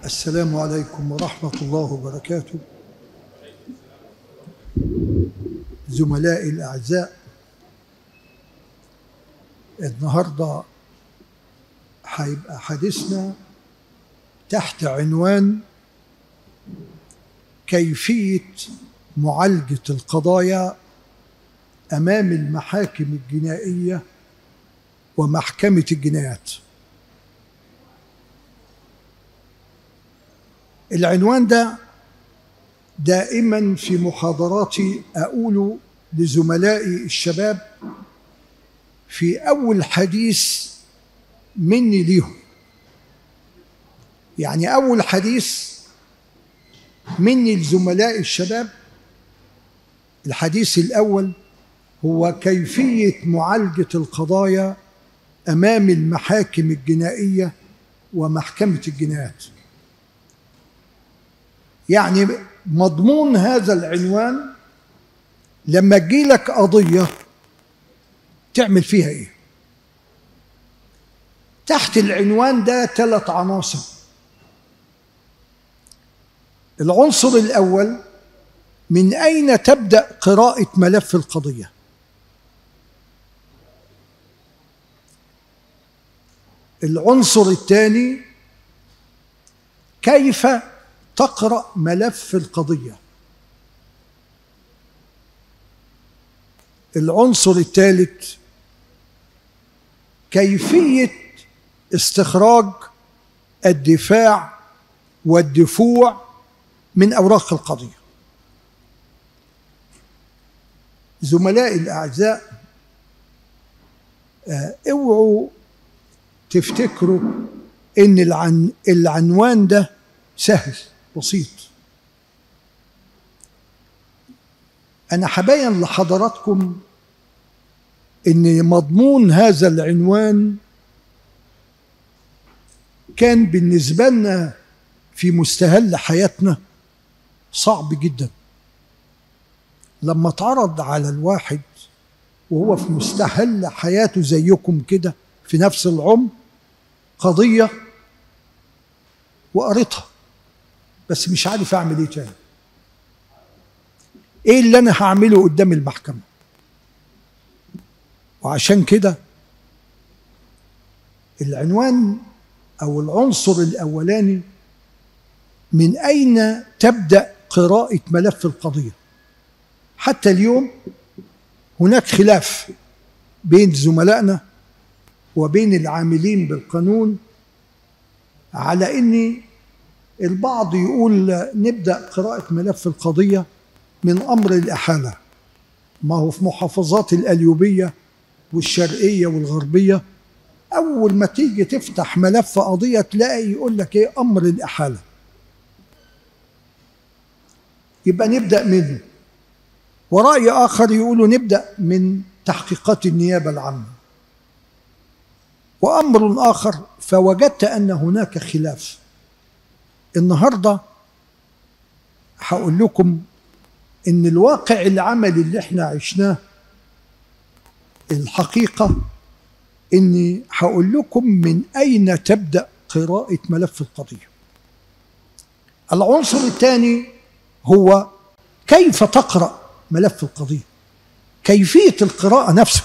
السلام عليكم ورحمة الله وبركاته زملائي الأعزاء النهاردة هيبقى حديثنا تحت عنوان كيفية معالجة القضايا أمام المحاكم الجنائية ومحكمة الجنايات العنوان ده دائما في محاضراتي أقول لزملائي الشباب في أول حديث مني ليهم يعني أول حديث مني لزملائي الشباب الحديث الأول هو كيفية معالجة القضايا أمام المحاكم الجنائية ومحكمة الجنايات يعني مضمون هذا العنوان لما تجيلك قضية تعمل فيها ايه تحت العنوان ده ثلاث عناصر العنصر الأول من أين تبدأ قراءة ملف القضية العنصر الثاني كيف تقرأ ملف القضية العنصر الثالث كيفية استخراج الدفاع والدفوع من أوراق القضية زملائي الأعزاء اوعوا تفتكروا ان العن العنوان ده سهل بسيط انا هبين لحضراتكم ان مضمون هذا العنوان كان بالنسبه لنا في مستهل حياتنا صعب جدا لما اتعرض على الواحد وهو في مستهل حياته زيكم كده في نفس العمر قضيه وقريتها بس مش عارف اعمل ايه تاني ايه اللي انا هعمله قدام المحكمه وعشان كده العنوان او العنصر الاولاني من اين تبدا قراءه ملف القضيه حتى اليوم هناك خلاف بين زملائنا وبين العاملين بالقانون على ان البعض يقول نبدا قراءه ملف القضيه من امر الاحاله ما هو في محافظات الاليوبيه والشرقيه والغربيه اول ما تيجي تفتح ملف قضيه تلاقي يقول لك ايه امر الاحاله يبقى نبدا منه وراي اخر يقولوا نبدا من تحقيقات النيابه العامه وامر اخر فوجدت ان هناك خلاف النهارده هقول لكم ان الواقع العملي اللي احنا عشناه الحقيقه اني هقول لكم من اين تبدا قراءه ملف القضيه العنصر الثاني هو كيف تقرا ملف القضيه كيفيه القراءه نفسه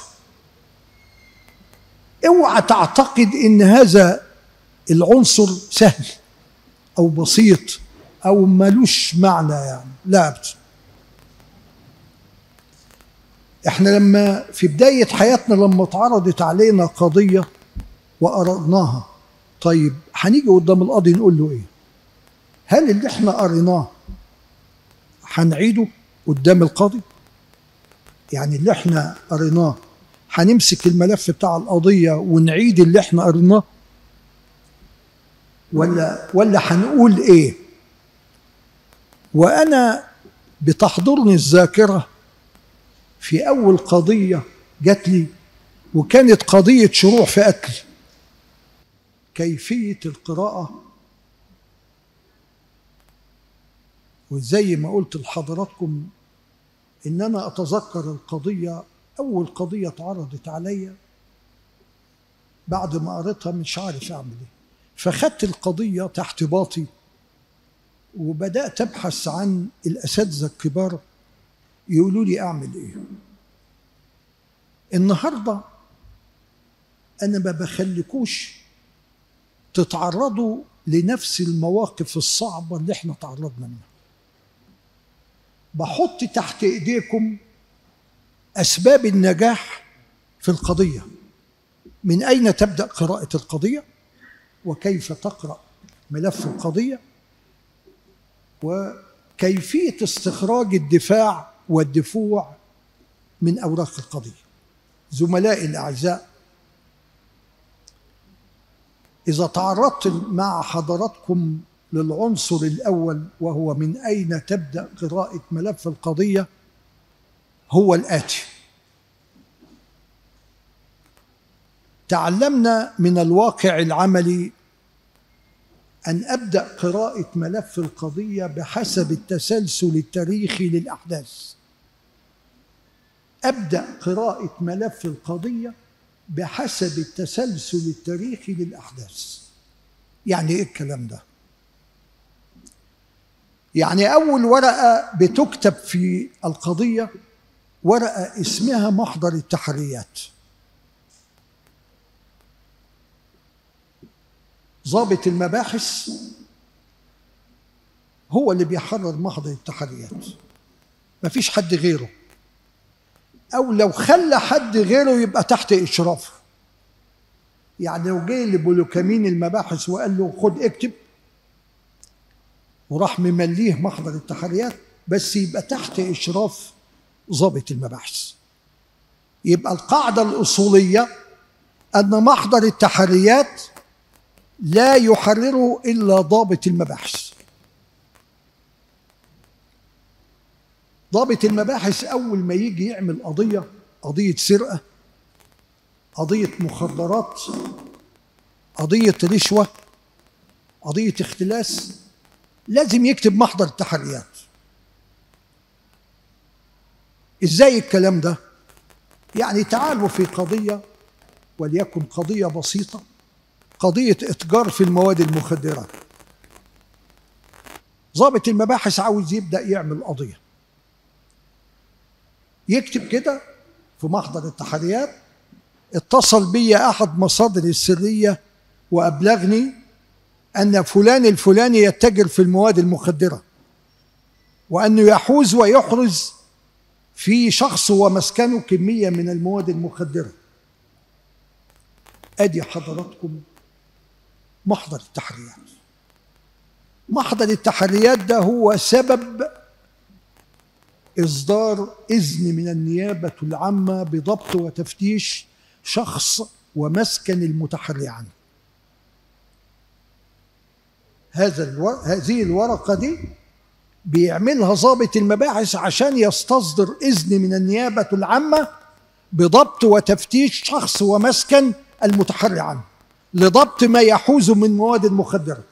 اوعى تعتقد ان هذا العنصر سهل او بسيط او ملوش معنى يعني لا أبدا. احنا لما في بداية حياتنا لما اتعرضت علينا قضية وقرأناها طيب هنيجي قدام القاضي نقول له ايه هل اللي احنا قريناه هنعيده قدام القاضي يعني اللي احنا قريناه هنمسك الملف بتاع القضية ونعيد اللي احنا قريناه ولا ولا هنقول ايه وانا بتحضرني الذاكره في اول قضيه جات لي وكانت قضيه شروع في قتل كيفيه القراءه وزي ما قلت لحضراتكم ان انا اتذكر القضيه اول قضيه اتعرضت عليا بعد ما قريتها مش عارف اعمل ايه فخدت القضيه تحت باطي وبدات ابحث عن الاساتذه الكبار يقولوا لي اعمل ايه النهارده انا ما بخليكوش تتعرضوا لنفس المواقف الصعبه اللي احنا تعرضنا منها بحط تحت ايديكم اسباب النجاح في القضيه من اين تبدا قراءه القضيه وكيف تقرا ملف القضيه وكيفيه استخراج الدفاع والدفوع من اوراق القضيه زملائي الاعزاء اذا تعرضت مع حضراتكم للعنصر الاول وهو من اين تبدا قراءه ملف القضيه هو الاتي تعلمنا من الواقع العملي ان ابدا قراءه ملف القضيه بحسب التسلسل التاريخي للاحداث ابدا قراءه ملف القضيه بحسب التسلسل التاريخي للاحداث يعني ايه الكلام ده يعني اول ورقه بتكتب في القضيه ورقه اسمها محضر التحريات ضابط المباحث هو اللي بيحرر محضر التحريات مفيش حد غيره او لو خلى حد غيره يبقى تحت اشرافه يعني لو جه لبولوكامين المباحث وقال له خد اكتب وراح ممليه محضر التحريات بس يبقى تحت اشراف ضابط المباحث يبقى القاعده الاصوليه ان محضر التحريات لا يحرره الا ضابط المباحث ضابط المباحث اول ما يجي يعمل قضيه قضيه سرقه قضيه مخدرات قضيه رشوه قضيه اختلاس لازم يكتب محضر التحريات ازاي الكلام ده يعني تعالوا في قضيه وليكن قضيه بسيطه قضيه اتجار في المواد المخدره ضابط المباحث عاوز يبدا يعمل قضيه يكتب كده في محضر التحريات اتصل بي احد مصادر السريه وابلغني ان فلان الفلاني يتجر في المواد المخدره وانه يحوز ويحرز في شخص ومسكنه كميه من المواد المخدره ادي حضراتكم محضر التحريات محضر التحريات ده هو سبب إصدار إذن من النيابة العامة بضبط وتفتيش شخص ومسكن المتحري عنه هذا الور... هذه الورقة دي بيعملها ضابط المباحث عشان يستصدر إذن من النيابة العامة بضبط وتفتيش شخص ومسكن المتحري عنه لضبط ما يحوز من مواد مخدرة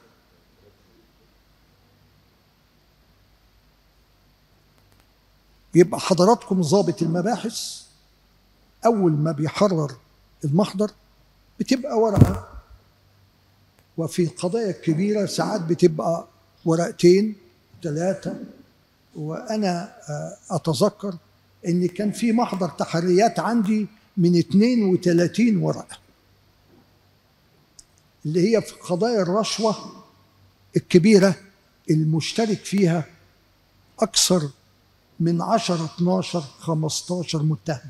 يبقى حضراتكم ضابط المباحث أول ما بيحرر المحضر بتبقى ورقة وفي القضايا الكبيرة ساعات بتبقى ورقتين ثلاثة وأنا أتذكر إن كان في محضر تحريات عندي من 32 ورقة اللي هي في قضايا الرشوة الكبيرة المشترك فيها أكثر من 10 12 15 متهم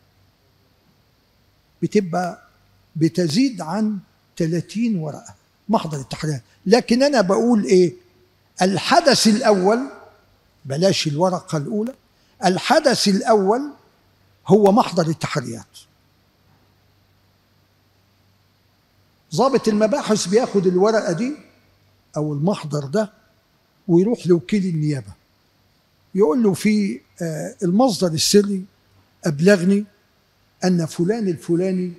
بتبقى بتزيد عن 30 ورقة محضر التحريات لكن أنا بقول إيه الحدث الأول بلاش الورقة الأولى الحدث الأول هو محضر التحريات ضابط المباحث بياخد الورقة دي أو المحضر ده ويروح لوكيل النيابة يقول له في المصدر السري أبلغني أن فلان الفلاني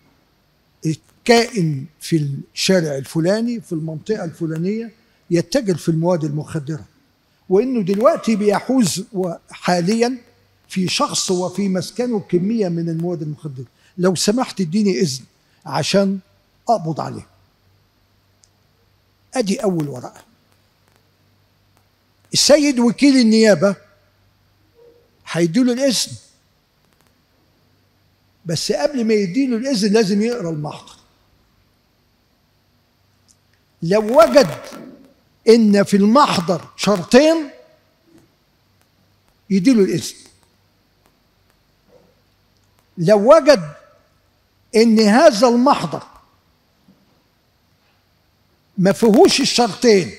كائن في الشارع الفلاني في المنطقة الفلانية يتجر في المواد المخدرة وإنه دلوقتي بيحوز حاليا في شخص وفي مسكنه كمية من المواد المخدرة لو سمحت اديني إذن عشان أقبض عليه أدي أول ورقة السيد وكيل النيابة هيديله الإذن بس قبل ما يديله الإذن لازم يقرأ المحضر لو وجد إن في المحضر شرطين يديله الإذن لو وجد إن هذا المحضر ما فيهوش الشرطين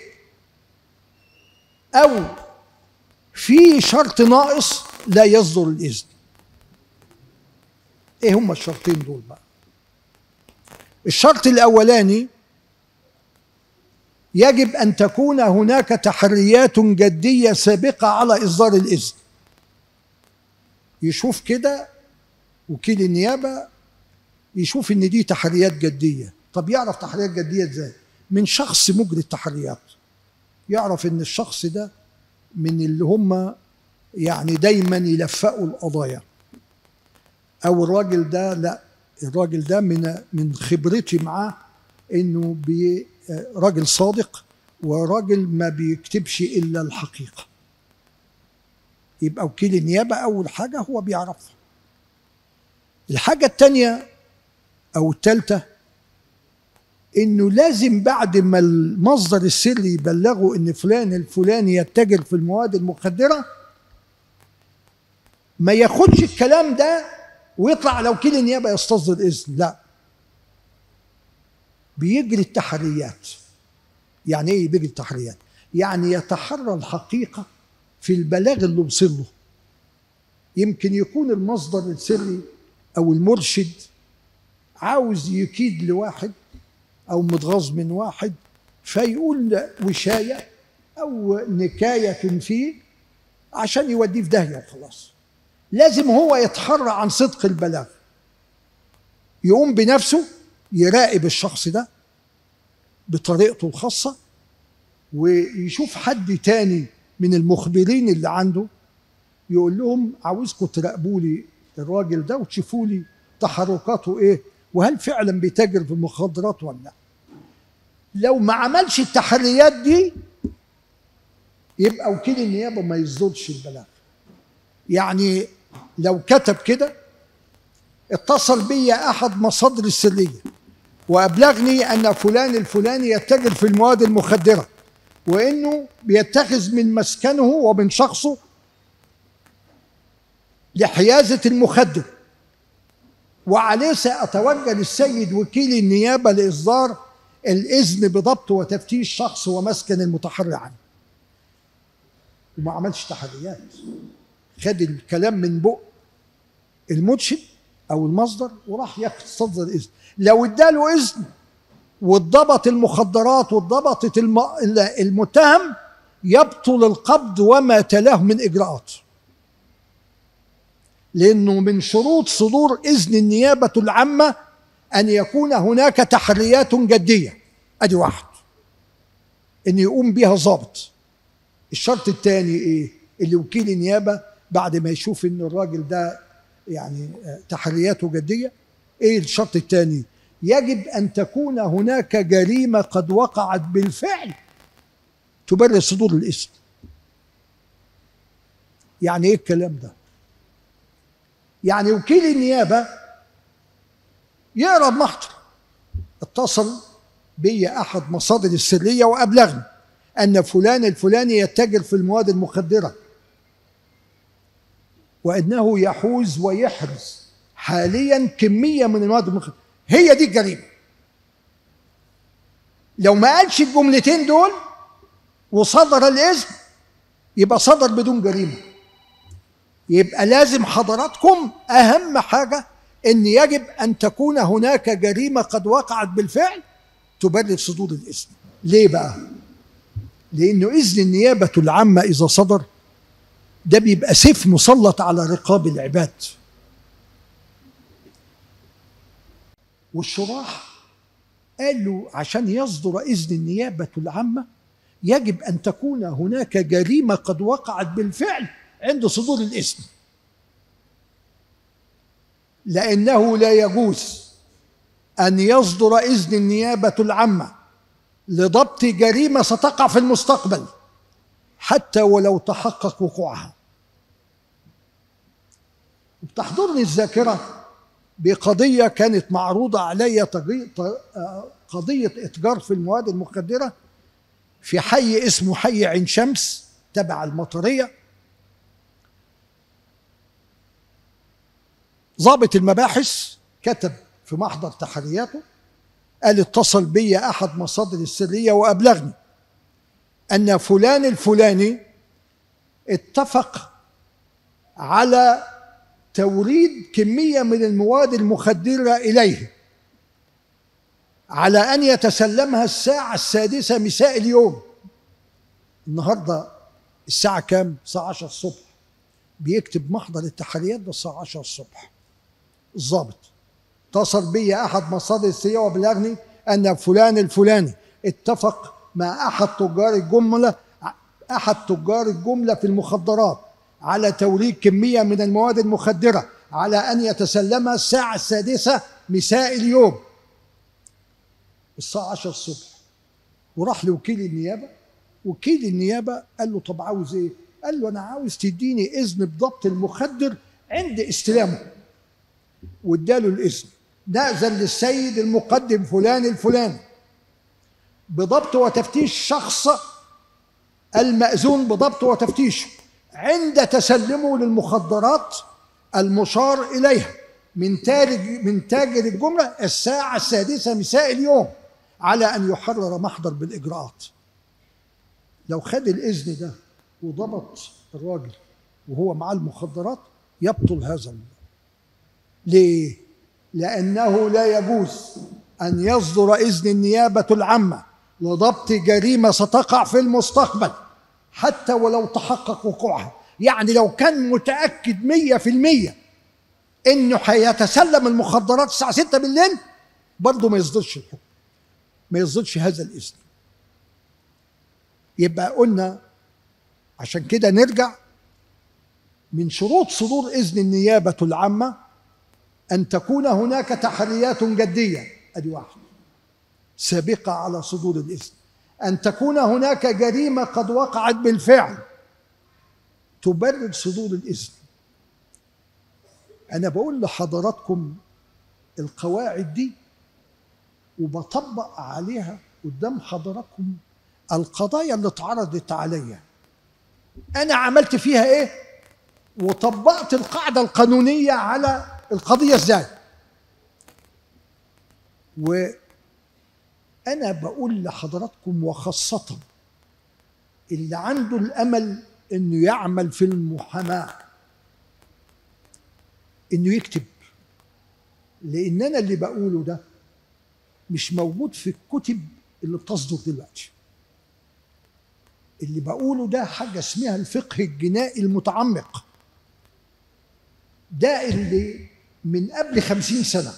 أو في شرط ناقص لا يصدر الإذن إيه هما الشرطين دول بقى الشرط الأولاني يجب أن تكون هناك تحريات جدية سابقة على إصدار الإذن يشوف كده وكيل النيابة يشوف إن دي تحريات جدية طب يعرف تحريات جدية إزاي من شخص مجري التحريات يعرف إن الشخص ده من اللي هم يعني دايما يلفقوا القضايا او الراجل ده لا الراجل ده من من خبرتي معاه انه بي راجل صادق وراجل ما بيكتبش الا الحقيقه يبقى وكيل النيابه اول حاجه هو بيعرفها الحاجه الثانيه او الثالثه انه لازم بعد ما المصدر السري يبلغه ان فلان الفلاني يتجر في المواد المخدره ما ياخدش الكلام ده ويطلع على وكيل النيابه يستصدر اذن لا بيجري التحريات يعني ايه بيجري التحريات يعني يتحرى الحقيقه في البلاغ اللي وصل له يمكن يكون المصدر السري او المرشد عاوز يكيد لواحد او متغاظ من واحد فيقول وشايه او نكايه فيه عشان يوديه في داهيه وخلاص لازم هو يتحرى عن صدق البلاغ يقوم بنفسه يراقب الشخص ده بطريقته الخاصة ويشوف حد تاني من المخبرين اللي عنده يقول لهم عاوزكم تراقبوا لي الراجل ده وتشوفوا لي تحركاته ايه وهل فعلا بيتاجر في المخدرات ولا لا لو ما عملش التحريات دي يبقى وكيل النيابه ما يصدرش البلاغ يعني لو كتب كده اتصل بي احد مصادر السريه وابلغني ان فلان الفلاني يتجر في المواد المخدره وانه بيتخذ من مسكنه ومن شخصه لحيازه المخدر وعليه ساتوجه للسيد وكيل النيابه لاصدار الاذن بضبط وتفتيش شخص ومسكن المتحرى عنه وما عملش تحريات خد الكلام من بق المرشد او المصدر وراح يصدر الاذن لو اداله اذن واتضبط المخدرات واتضبطت الم... المتهم يبطل القبض وما تلاه من اجراءات لانه من شروط صدور اذن النيابه العامه ان يكون هناك تحريات جديه ادي واحد ان يقوم بها ضابط الشرط الثاني ايه اللي وكيل النيابه بعد ما يشوف ان الراجل ده يعني تحرياته جديه ايه الشرط الثاني يجب ان تكون هناك جريمه قد وقعت بالفعل تبرر صدور الاسم يعني ايه الكلام ده يعني وكيل النيابه يقرا المحضر اتصل بي احد مصادر السريه وابلغني ان فلان الفلاني يتجر في المواد المخدره وانه يحوز ويحرز حاليا كميه من المواد المخدره هي دي الجريمه لو ما قالش الجملتين دول وصدر الاذن يبقى صدر بدون جريمه يبقى لازم حضراتكم اهم حاجه ان يجب ان تكون هناك جريمه قد وقعت بالفعل تبرر صدور الاذن ليه بقى لانه اذن النيابه العامه اذا صدر ده بيبقى سيف مسلط على رقاب العباد والشراح قالوا عشان يصدر إذن النيابة العامة يجب أن تكون هناك جريمة قد وقعت بالفعل عند صدور الإذن لأنه لا يجوز أن يصدر إذن النيابة العامة لضبط جريمة ستقع في المستقبل حتى ولو تحقق وقوعها بتحضرني الذاكرة بقضية كانت معروضة علي قضية إتجار في المواد المخدرة في حي اسمه حي عين شمس تبع المطرية ضابط المباحث كتب في محضر تحرياته قال اتصل بي أحد مصادر السرية وأبلغني أن فلان الفلاني اتفق على توريد كمية من المواد المخدرة إليه على أن يتسلمها الساعة السادسة مساء اليوم النهاردة الساعة كام؟ الساعة 10 الصبح بيكتب محضر التحريات ده الساعة 10 الصبح الضابط اتصل بي أحد مصادر السرية وبلغني أن فلان الفلاني اتفق مع أحد تجار الجملة أحد تجار الجملة في المخدرات على توريد كمية من المواد المخدرة على أن يتسلمها الساعة السادسة مساء اليوم الساعة 10 الصبح وراح لوكيل النيابة وكيل النيابة قال له طب عاوز ايه؟ قال له أنا عاوز تديني إذن بضبط المخدر عند استلامه واداله الإذن نأذن للسيد المقدم فلان الفلاني بضبط وتفتيش شخص المأذون بضبط وتفتيشه عند تسلمه للمخدرات المشار إليها من تاجر من تاجر الجملة الساعة السادسة مساء اليوم على أن يحرر محضر بالإجراءات لو خد الإذن ده وضبط الراجل وهو مع المخدرات يبطل هذا الموضوع. ليه؟ لأنه لا يجوز أن يصدر إذن النيابة العامة لضبط جريمة ستقع في المستقبل حتى ولو تحقق وقوعها يعني لو كان متأكد مية في المية إنه هيتسلم المخدرات الساعة ستة بالليل برضه ما يصدرش الحكم ما يصدرش هذا الإذن يبقى قلنا عشان كده نرجع من شروط صدور إذن النيابة العامة أن تكون هناك تحريات جدية أدي واحد سابقة على صدور الإذن أن تكون هناك جريمة قد وقعت بالفعل تبرر صدور الإذن أنا بقول لحضراتكم القواعد دي وبطبق عليها قدام حضراتكم القضايا اللي اتعرضت عليا أنا عملت فيها إيه وطبقت القاعدة القانونية على القضية إزاي وأنا بقول لحضراتكم وخاصة اللي عنده الأمل إنه يعمل في المحاماة إنه يكتب لأن أنا اللي بقوله ده مش موجود في الكتب اللي بتصدر دلوقتي اللي بقوله ده حاجة اسمها الفقه الجنائي المتعمق ده اللي من قبل خمسين سنة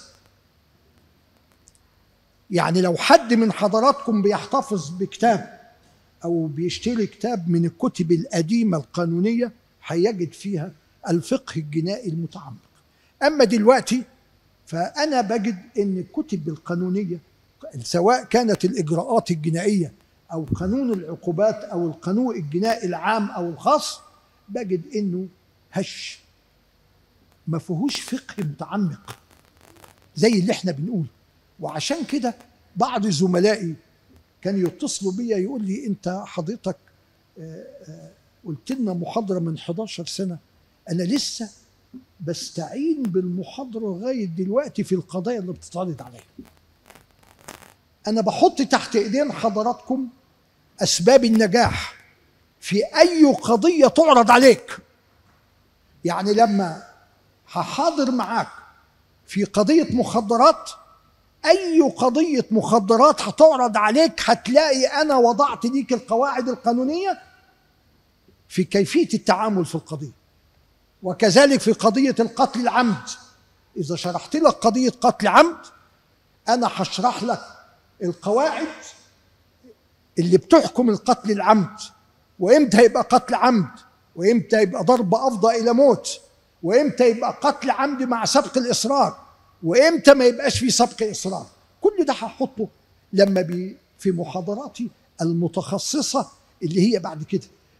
يعني لو حد من حضراتكم بيحتفظ بكتاب أو بيشتري كتاب من الكتب القديمة القانونية هيجد فيها الفقه الجنائي المتعمق أما دلوقتي فأنا بجد أن الكتب القانونية سواء كانت الإجراءات الجنائية أو قانون العقوبات أو القانون الجنائي العام أو الخاص بجد أنه هش ما فيهوش فقه متعمق زي اللي احنا بنقول وعشان كده بعض زملائي كان يتصلوا بيا يقول لي انت حضرتك قلت لنا محاضره من 11 سنه انا لسه بستعين بالمحاضره لغايه دلوقتي في القضايا اللي بتتعرض عليا انا بحط تحت ايدين حضراتكم اسباب النجاح في اي قضيه تعرض عليك يعني لما هحاضر معاك في قضيه مخدرات اي قضيه مخدرات هتعرض عليك هتلاقي انا وضعت ليك القواعد القانونيه في كيفيه التعامل في القضيه وكذلك في قضيه القتل العمد اذا شرحت لك قضيه قتل عمد انا هشرح لك القواعد اللي بتحكم القتل العمد وامتى يبقى قتل عمد وامتى يبقى ضرب افضى الى موت وامتى يبقى قتل عمد مع سبق الاصرار وامتى ما يبقاش في سبق اصرار كل ده هحطه لما بي في محاضراتي المتخصصه اللي هي بعد كده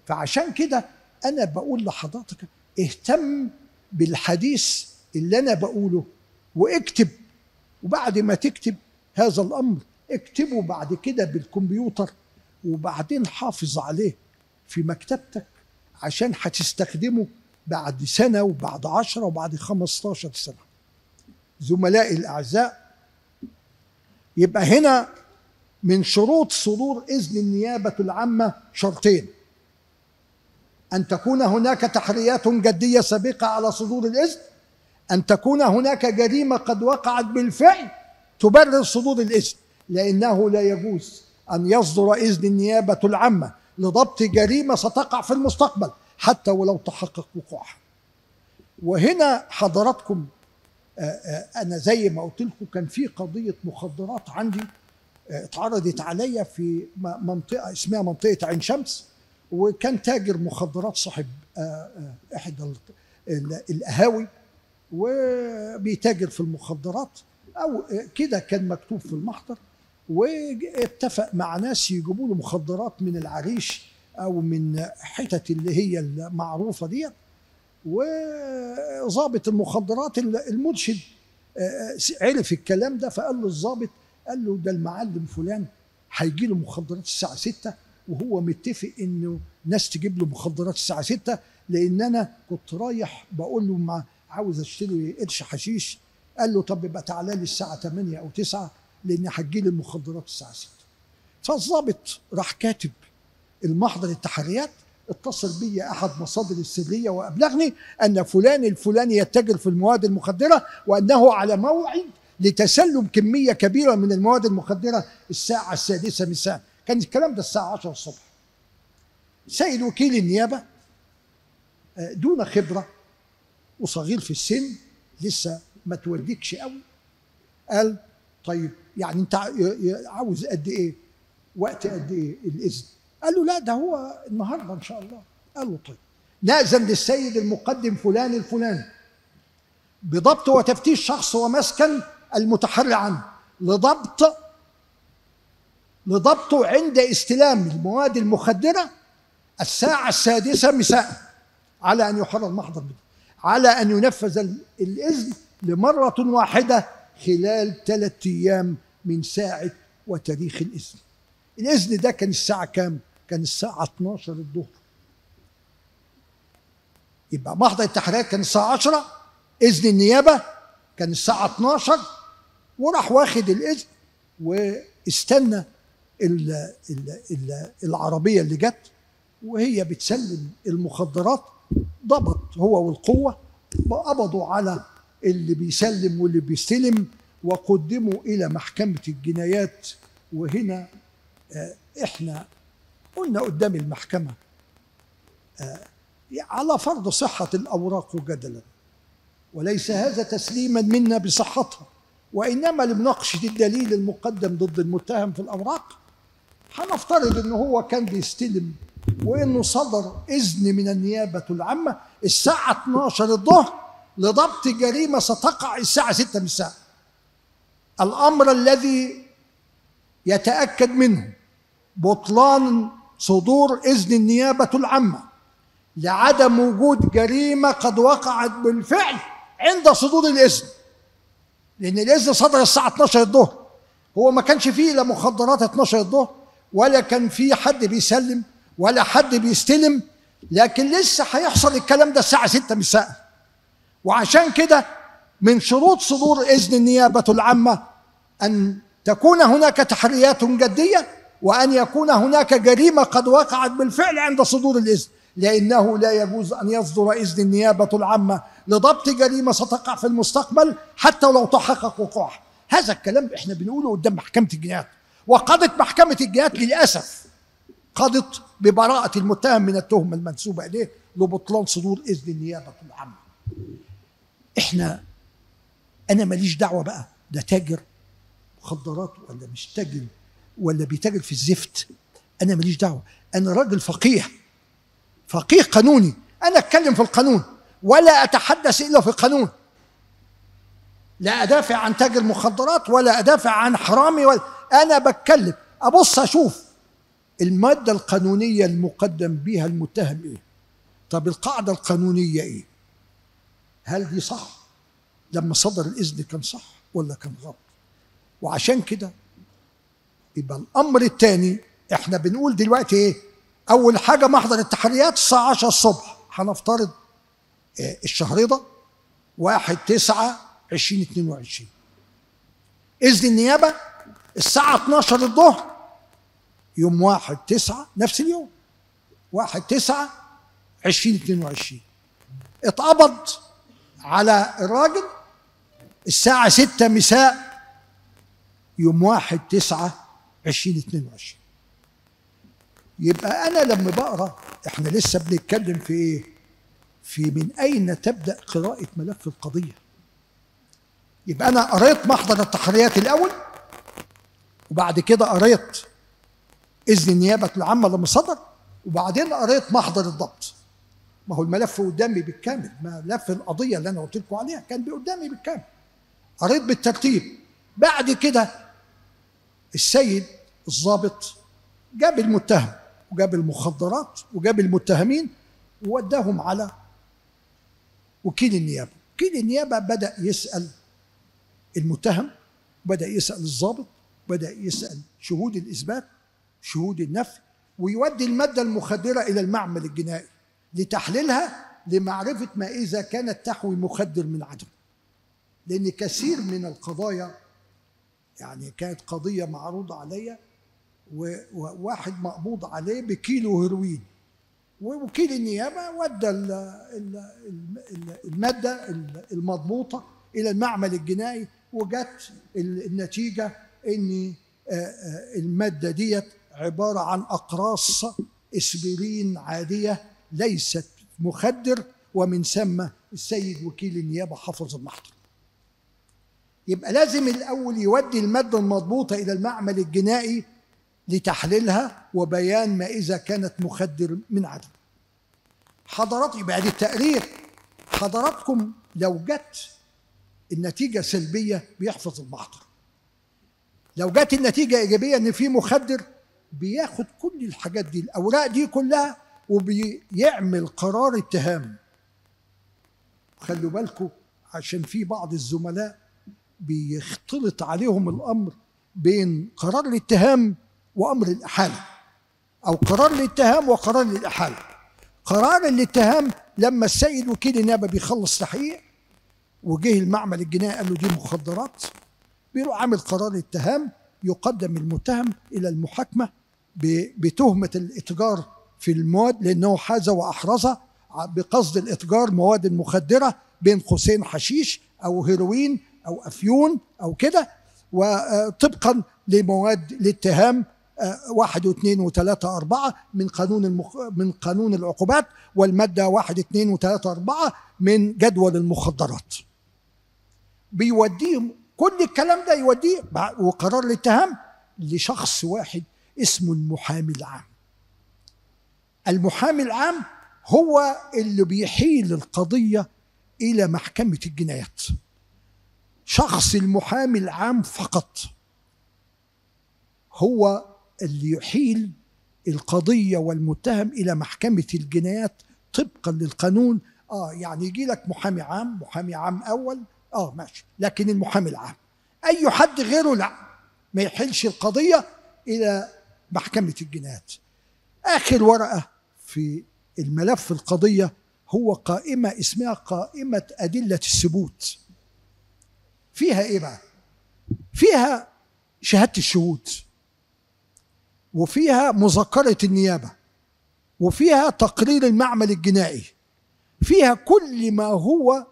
فعشان كده انا بقول لحضرتك اهتم بالحديث اللي انا بقوله واكتب وبعد ما تكتب هذا الامر اكتبه بعد كده بالكمبيوتر وبعدين حافظ عليه في مكتبتك عشان هتستخدمه بعد سنة وبعد عشرة وبعد خمستاشر سنة زملائي الأعزاء يبقى هنا من شروط صدور إذن النيابة العامة شرطين أن تكون هناك تحريات جدية سابقة على صدور الإذن أن تكون هناك جريمة قد وقعت بالفعل تبرر صدور الإذن لأنه لا يجوز أن يصدر إذن النيابة العامة لضبط جريمة ستقع في المستقبل حتى ولو تحقق وقوعها وهنا حضراتكم أنا زي ما قلت لكم كان في قضية مخدرات عندي اتعرضت عليا في منطقة اسمها منطقة عين شمس وكان تاجر مخدرات صاحب إحدى القهاوي وبيتاجر في المخدرات أو كده كان مكتوب في المحضر واتفق مع ناس يجيبوا له مخدرات من العريش او من حتت اللي هي المعروفه ديت وظابط المخدرات المرشد عرف الكلام ده فقال له الظابط قال له ده المعلم فلان هيجي له مخدرات الساعه 6 وهو متفق انه ناس تجيب له مخدرات الساعه 6 لان انا كنت رايح بقول له ما عاوز اشتري قرش حشيش قال له طب يبقى تعالى لي الساعه 8 او 9 لان هتجي لي المخدرات الساعه 6 فالظابط راح كاتب المحضر التحريات اتصل بي احد مصادر السريه وابلغني ان فلان الفلاني يتاجر في المواد المخدره وانه على موعد لتسلم كميه كبيره من المواد المخدره الساعه السادسه مساء كان الكلام ده الساعه 10 الصبح سيد وكيل النيابه دون خبره وصغير في السن لسه ما توديكش قوي قال طيب يعني انت عاوز قد ايه وقت قد ايه الاذن قال له لا ده هو النهارده ان شاء الله قال له طيب نأذن للسيد المقدم فلان الفلاني بضبط وتفتيش شخص ومسكن المتحرى عنه لضبط لضبطه عند استلام المواد المخدرة الساعة السادسة مساء على أن يحرر المحضر بده على أن ينفذ الإذن لمرة واحدة خلال ثلاثة أيام من ساعة وتاريخ الإذن الإذن ده كان الساعة كام؟ كان الساعة 12 الظهر يبقى محضر التحريات كان الساعة 10 إذن النيابة كان الساعة 12 وراح واخد الإذن واستنى ال ال ال العربية اللي جت وهي بتسلم المخدرات ضبط هو والقوة قبضوا على اللي بيسلم واللي بيستلم وقدموا إلى محكمة الجنايات وهنا احنا قلنا قدام المحكمة على فرض صحة الأوراق جدلا وليس هذا تسليما منا بصحتها وإنما لمناقشة الدليل المقدم ضد المتهم في الأوراق هنفترض إن هو كان بيستلم وإنه صدر إذن من النيابة العامة الساعة 12 الظهر لضبط جريمة ستقع الساعة 6 مساء الأمر الذي يتأكد منه بطلان صدور إذن النيابة العامة لعدم وجود جريمة قد وقعت بالفعل عند صدور الإذن لأن الإذن صدر الساعة 12 الظهر هو ما كانش فيه لا مخدرات 12 الظهر ولا كان فيه حد بيسلم ولا حد بيستلم لكن لسه هيحصل الكلام ده الساعة 6 مساء وعشان كده من شروط صدور إذن النيابة العامة أن تكون هناك تحريات جدية وأن يكون هناك جريمة قد وقعت بالفعل عند صدور الإذن لأنه لا يجوز أن يصدر إذن النيابة العامة لضبط جريمة ستقع في المستقبل حتى ولو تحقق وقوعها هذا الكلام احنا بنقوله قدام محكمة الجنايات وقضت محكمة الجنايات للأسف قضت ببراءة المتهم من التهمة المنسوبة إليه لبطلان صدور إذن النيابة العامة احنا أنا ماليش دعوة بقى ده تاجر مخدرات ولا مش تاجر ولا بيتاجر في الزفت أنا ماليش دعوة أنا راجل فقيه فقيه قانوني أنا أتكلم في القانون ولا أتحدث إلا في القانون لا أدافع عن تاجر مخدرات ولا أدافع عن حرامي ولا أنا بتكلم أبص أشوف المادة القانونية المقدم بها المتهم إيه طب القاعدة القانونية إيه هل دي صح لما صدر الإذن كان صح ولا كان غلط وعشان كده يبقى الأمر الثاني إحنا بنقول دلوقتي إيه أول حاجة محضر التحريات الساعة 10 الصبح هنفترض إيه الشهر ده 1 9 2022 إذن النيابة الساعة 12 الظهر يوم 1 9 نفس اليوم 1 9 2022 اتقبض على الراجل الساعة 6 مساء يوم 1 9 2022 يبقى أنا لما بقرأ إحنا لسه بنتكلم في إيه؟ في من أين تبدأ قراءة ملف القضية يبقى أنا قريت محضر التحريات الأول وبعد كده قريت إذن النيابة العامة لما صدر وبعدين قريت محضر الضبط ما هو الملف قدامي بالكامل ملف القضية اللي أنا قلت لكم عليها كان قدامي بالكامل قريت بالترتيب بعد كده السيد الضابط جاب المتهم وجاب المخدرات وجاب المتهمين ووداهم على وكيل النيابه وكيل النيابه بدا يسال المتهم بدا يسال الضابط بدا يسال شهود الاثبات شهود النفي ويودي الماده المخدره الى المعمل الجنائي لتحليلها لمعرفه ما اذا كانت تحوي مخدر من عدم لان كثير من القضايا يعني كانت قضيه معروضه عليا وواحد مقبوض عليه بكيلو هيروين ووكيل النيابه ودى الماده المضبوطه الى المعمل الجنائي وجت النتيجه ان الماده ديت عباره عن اقراص اسبرين عاديه ليست مخدر ومن ثم السيد وكيل النيابه حفظ المحضر يبقى لازم الاول يودي الماده المضبوطه الى المعمل الجنائي لتحليلها وبيان ما اذا كانت مخدر من عدم حضرات يبقى دي التقرير حضراتكم لو جت النتيجة سلبية بيحفظ المحضر لو جت النتيجة إيجابية إن في مخدر بياخد كل الحاجات دي الأوراق دي كلها وبيعمل قرار اتهام خلوا بالكم عشان في بعض الزملاء بيختلط عليهم الأمر بين قرار الاتهام وأمر الإحالة أو قرار الاتهام وقرار الإحالة قرار الاتهام لما السيد وكيل النيابه بيخلص تحقيق وجه المعمل الجنائي قال له دي مخدرات بيروح عامل قرار اتهام يقدم المتهم الى المحاكمه بتهمه الاتجار في المواد لانه حاز واحرز بقصد الاتجار مواد مخدره بين قوسين حشيش او هيروين او افيون او كده وطبقا لمواد الاتهام واحد واثنين وثلاثة أربعة من قانون المخ... من قانون العقوبات والمادة واحد اثنين وثلاثة أربعة من جدول المخدرات بيوديهم كل الكلام ده يوديه وقرار الاتهام لشخص واحد اسمه المحامي العام المحامي العام هو اللي بيحيل القضية إلى محكمة الجنايات شخص المحامي العام فقط هو اللي يحيل القضية والمتهم إلى محكمة الجنايات طبقا للقانون آه يعني يجي لك محامي عام محامي عام أول آه ماشي لكن المحامي العام أي حد غيره لا ما يحلش القضية إلى محكمة الجنايات آخر ورقة في الملف القضية هو قائمة اسمها قائمة أدلة الثبوت فيها إيه بقى؟ فيها شهادة الشهود وفيها مذكرة النيابة وفيها تقرير المعمل الجنائي فيها كل ما هو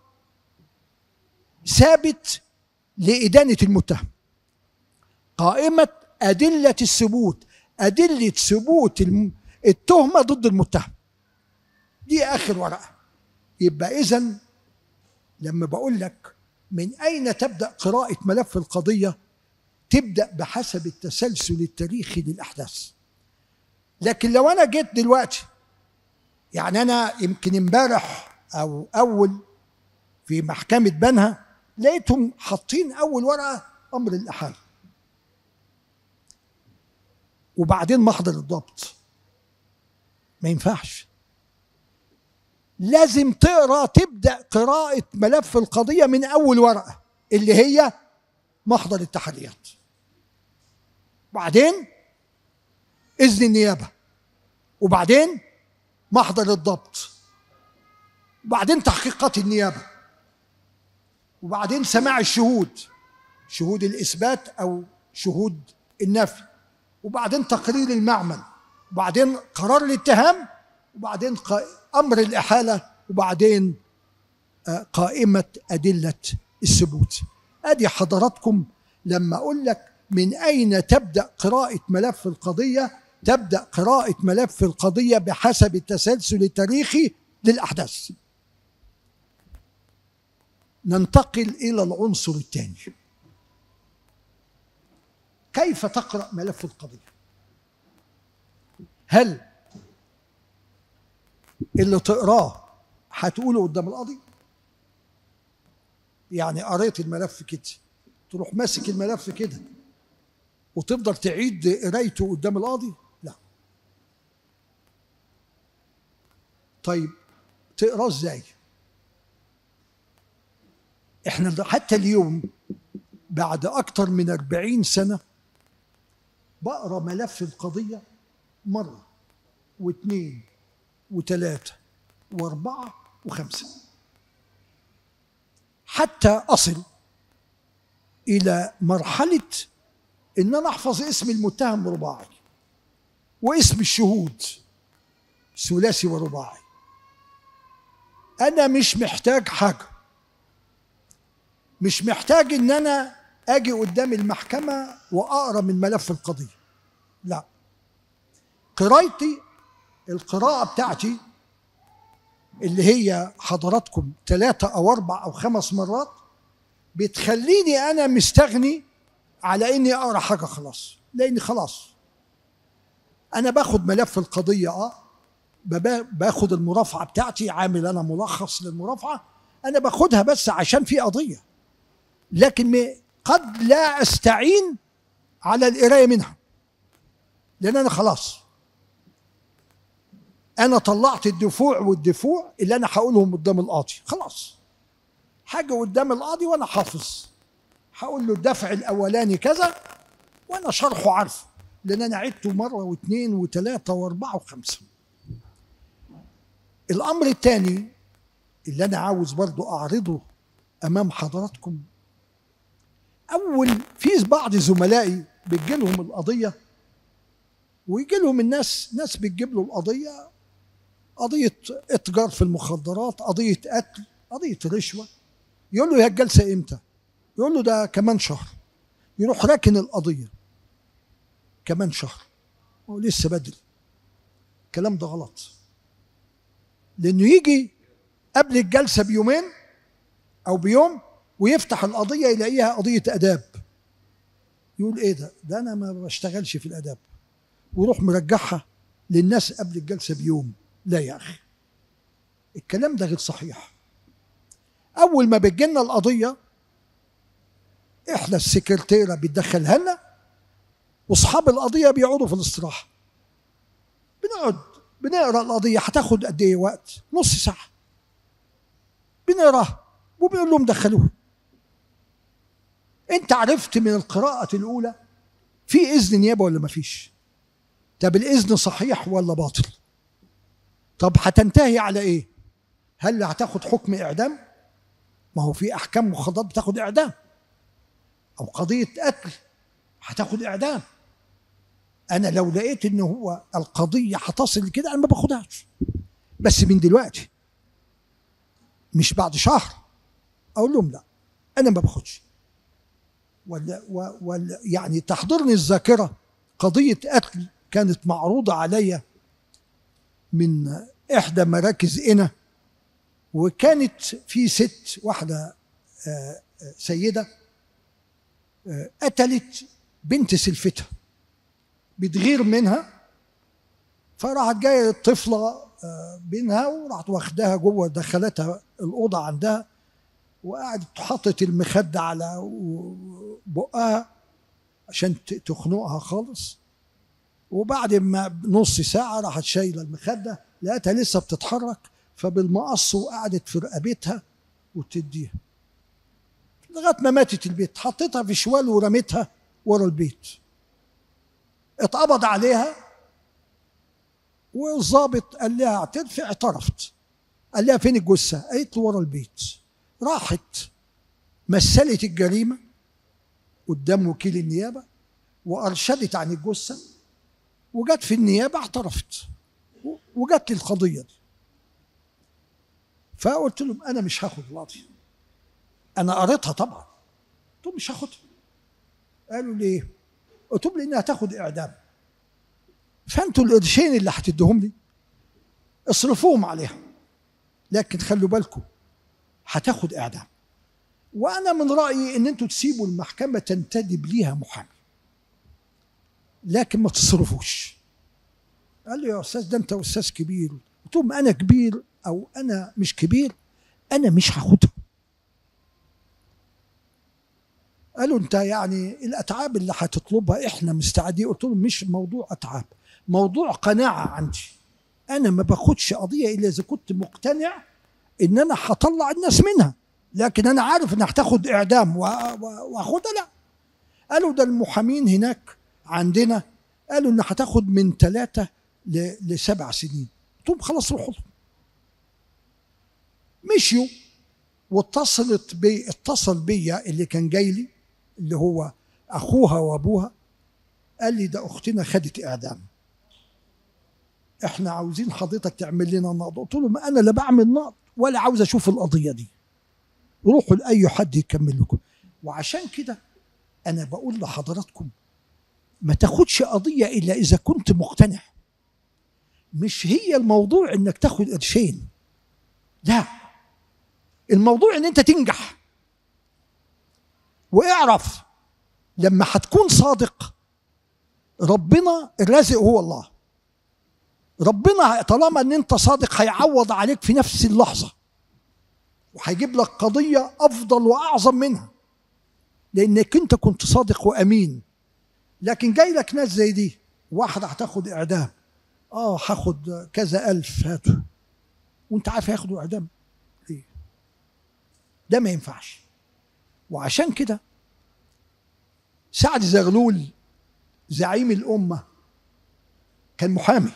ثابت لإدانة المتهم قائمة أدلة الثبوت أدلة ثبوت التهمة ضد المتهم دي آخر ورقة يبقى إذا لما بقول لك من أين تبدأ قراءة ملف القضية تبدا بحسب التسلسل التاريخي للاحداث لكن لو انا جيت دلوقتي يعني انا يمكن امبارح او اول في محكمه بنها لقيتهم حاطين اول ورقه امر الاحاله وبعدين محضر الضبط ما ينفعش لازم تقرا تبدا قراءه ملف القضيه من اول ورقه اللي هي محضر التحريات بعدين اذن النيابه وبعدين محضر الضبط وبعدين تحقيقات النيابه وبعدين سماع الشهود شهود الاثبات او شهود النفي وبعدين تقرير المعمل وبعدين قرار الاتهام وبعدين امر الاحاله وبعدين آه، قائمه ادله الثبوت ادي حضراتكم لما اقول لك من اين تبدا قراءه ملف القضيه تبدا قراءه ملف القضيه بحسب التسلسل التاريخي للاحداث ننتقل الى العنصر الثاني كيف تقرا ملف القضيه هل اللي تقراه هتقوله قدام القاضي يعني قريت الملف كده تروح ماسك الملف كده وتفضل تعيد قرايته قدام القاضي لا طيب تقراه ازاي احنا حتى اليوم بعد اكتر من أربعين سنه بقرا ملف القضيه مره واثنين وثلاثه واربعه وخمسه حتى اصل الى مرحله ان انا احفظ اسم المتهم رباعي واسم الشهود ثلاثي ورباعي انا مش محتاج حاجه مش محتاج ان انا اجي قدام المحكمه واقرا من ملف القضيه لا قرايتي القراءه بتاعتي اللي هي حضراتكم ثلاثة أو أربع أو خمس مرات بتخليني أنا مستغني على إني أقرأ حاجة خلاص لأني خلاص أنا باخد ملف القضية أه باخد المرافعة بتاعتي عامل أنا ملخص للمرافعة أنا باخدها بس عشان في قضية لكن قد لا أستعين على القراية منها لأن أنا خلاص انا طلعت الدفوع والدفوع اللي انا هقولهم قدام القاضي خلاص حاجه قدام القاضي وانا حافظ هقول له الدفع الاولاني كذا وانا شرحه عارفه لان انا عدته مره واثنين وثلاثه واربعه وخمسه الامر الثاني اللي انا عاوز برضو اعرضه امام حضراتكم اول في بعض زملائي بتجي لهم القضيه ويجي لهم الناس ناس بتجيب له القضيه قضية إتجار في المخدرات قضية قتل قضية رشوة يقول له هي الجلسة إمتى يقول له ده كمان شهر يروح راكن القضية كمان شهر هو لسه بدري الكلام ده غلط لأنه يجي قبل الجلسة بيومين أو بيوم ويفتح القضية يلاقيها قضية آداب يقول إيه ده ده أنا ما بشتغلش في الآداب ويروح مرجعها للناس قبل الجلسة بيوم لا يا أخي الكلام ده غير صحيح أول ما بتجينا القضية إحنا السكرتيرة بتدخلها لنا وأصحاب القضية بيقعدوا في الاستراحة بنقعد بنقرا القضية هتاخد قد إيه وقت؟ نص ساعة بنقراها وبنقول لهم دخلوها أنت عرفت من القراءة الأولى في إذن نيابة ولا مفيش؟ طب الإذن صحيح ولا باطل؟ طب هتنتهي على ايه هل هتاخد حكم اعدام ما هو في احكام مخدرات بتاخد اعدام او قضيه قتل هتاخد اعدام انا لو لقيت ان هو القضيه هتصل لكده انا ما باخدهاش بس من دلوقتي مش بعد شهر اقول لهم لا انا ما باخدش ولا, ولا يعني تحضرني الذاكره قضيه قتل كانت معروضه عليا من إحدى مراكز إنا وكانت في ست واحدة آه، آه، سيدة آه، قتلت بنت سلفتها بتغير منها فراحت جايه الطفله بينها وراحت واخداها جوه دخلتها الاوضه عندها وقعدت حطت المخده على بقها عشان تخنقها خالص وبعد ما نص ساعة راحت شايلة المخدة لقيتها لسه بتتحرك فبالمقص وقعدت في رقبتها وتديها لغاية ما ماتت البيت حطيتها في شوال ورميتها ورا البيت اتقبض عليها والظابط قال لها اعترفي اعترفت قال لها فين الجثة قالت له ورا البيت راحت مثلت الجريمة قدام وكيل النيابة وأرشدت عن الجثة وجت في النيابة اعترفت وجت لي القضية دي فقلت لهم أنا مش هاخد القضية أنا قريتها طبعا قلت لهم مش هاخدها قالوا ليه؟ قلت لهم لأنها هتاخد إعدام فأنتوا القرشين اللي هتديهم لي اصرفوهم عليها لكن خلوا بالكم هتاخد إعدام وأنا من رأيي إن أنتوا تسيبوا المحكمة تنتدب ليها محامي لكن ما تصرفوش قال لي يا استاذ ده انت استاذ كبير قلت لهم انا كبير او انا مش كبير انا مش هاخدها قالوا انت يعني الاتعاب اللي هتطلبها احنا مستعدين قلت لهم مش موضوع اتعاب موضوع قناعه عندي انا ما باخدش قضيه الا اذا كنت مقتنع ان انا هطلع الناس منها لكن انا عارف انها هتاخد اعدام واخدها لا قالوا ده المحامين هناك عندنا قالوا ان هتاخد من ثلاثه لسبع سنين قلت لهم خلاص روحوا مشيوا واتصلت بي اتصل بيا اللي كان جاي لي اللي هو اخوها وابوها قال لي ده اختنا خدت اعدام احنا عاوزين حضرتك تعمل لنا نقض قلت لهم انا لا بعمل نقض ولا عاوز اشوف القضيه دي روحوا لاي حد يكمل لكم وعشان كده انا بقول لحضراتكم ما تاخدش قضيه الا اذا كنت مقتنع مش هي الموضوع انك تاخد قرشين لا الموضوع ان انت تنجح واعرف لما هتكون صادق ربنا الرازق هو الله ربنا طالما ان انت صادق هيعوض عليك في نفس اللحظه وهيجيب لك قضيه افضل واعظم منها لانك انت كنت صادق وامين لكن جاي لك ناس زي دي واحده هتاخد اعدام اه هاخد كذا الف هاته وانت عارف هياخدوا اعدام ليه ده ما ينفعش وعشان كده سعد زغلول زعيم الامه كان محامي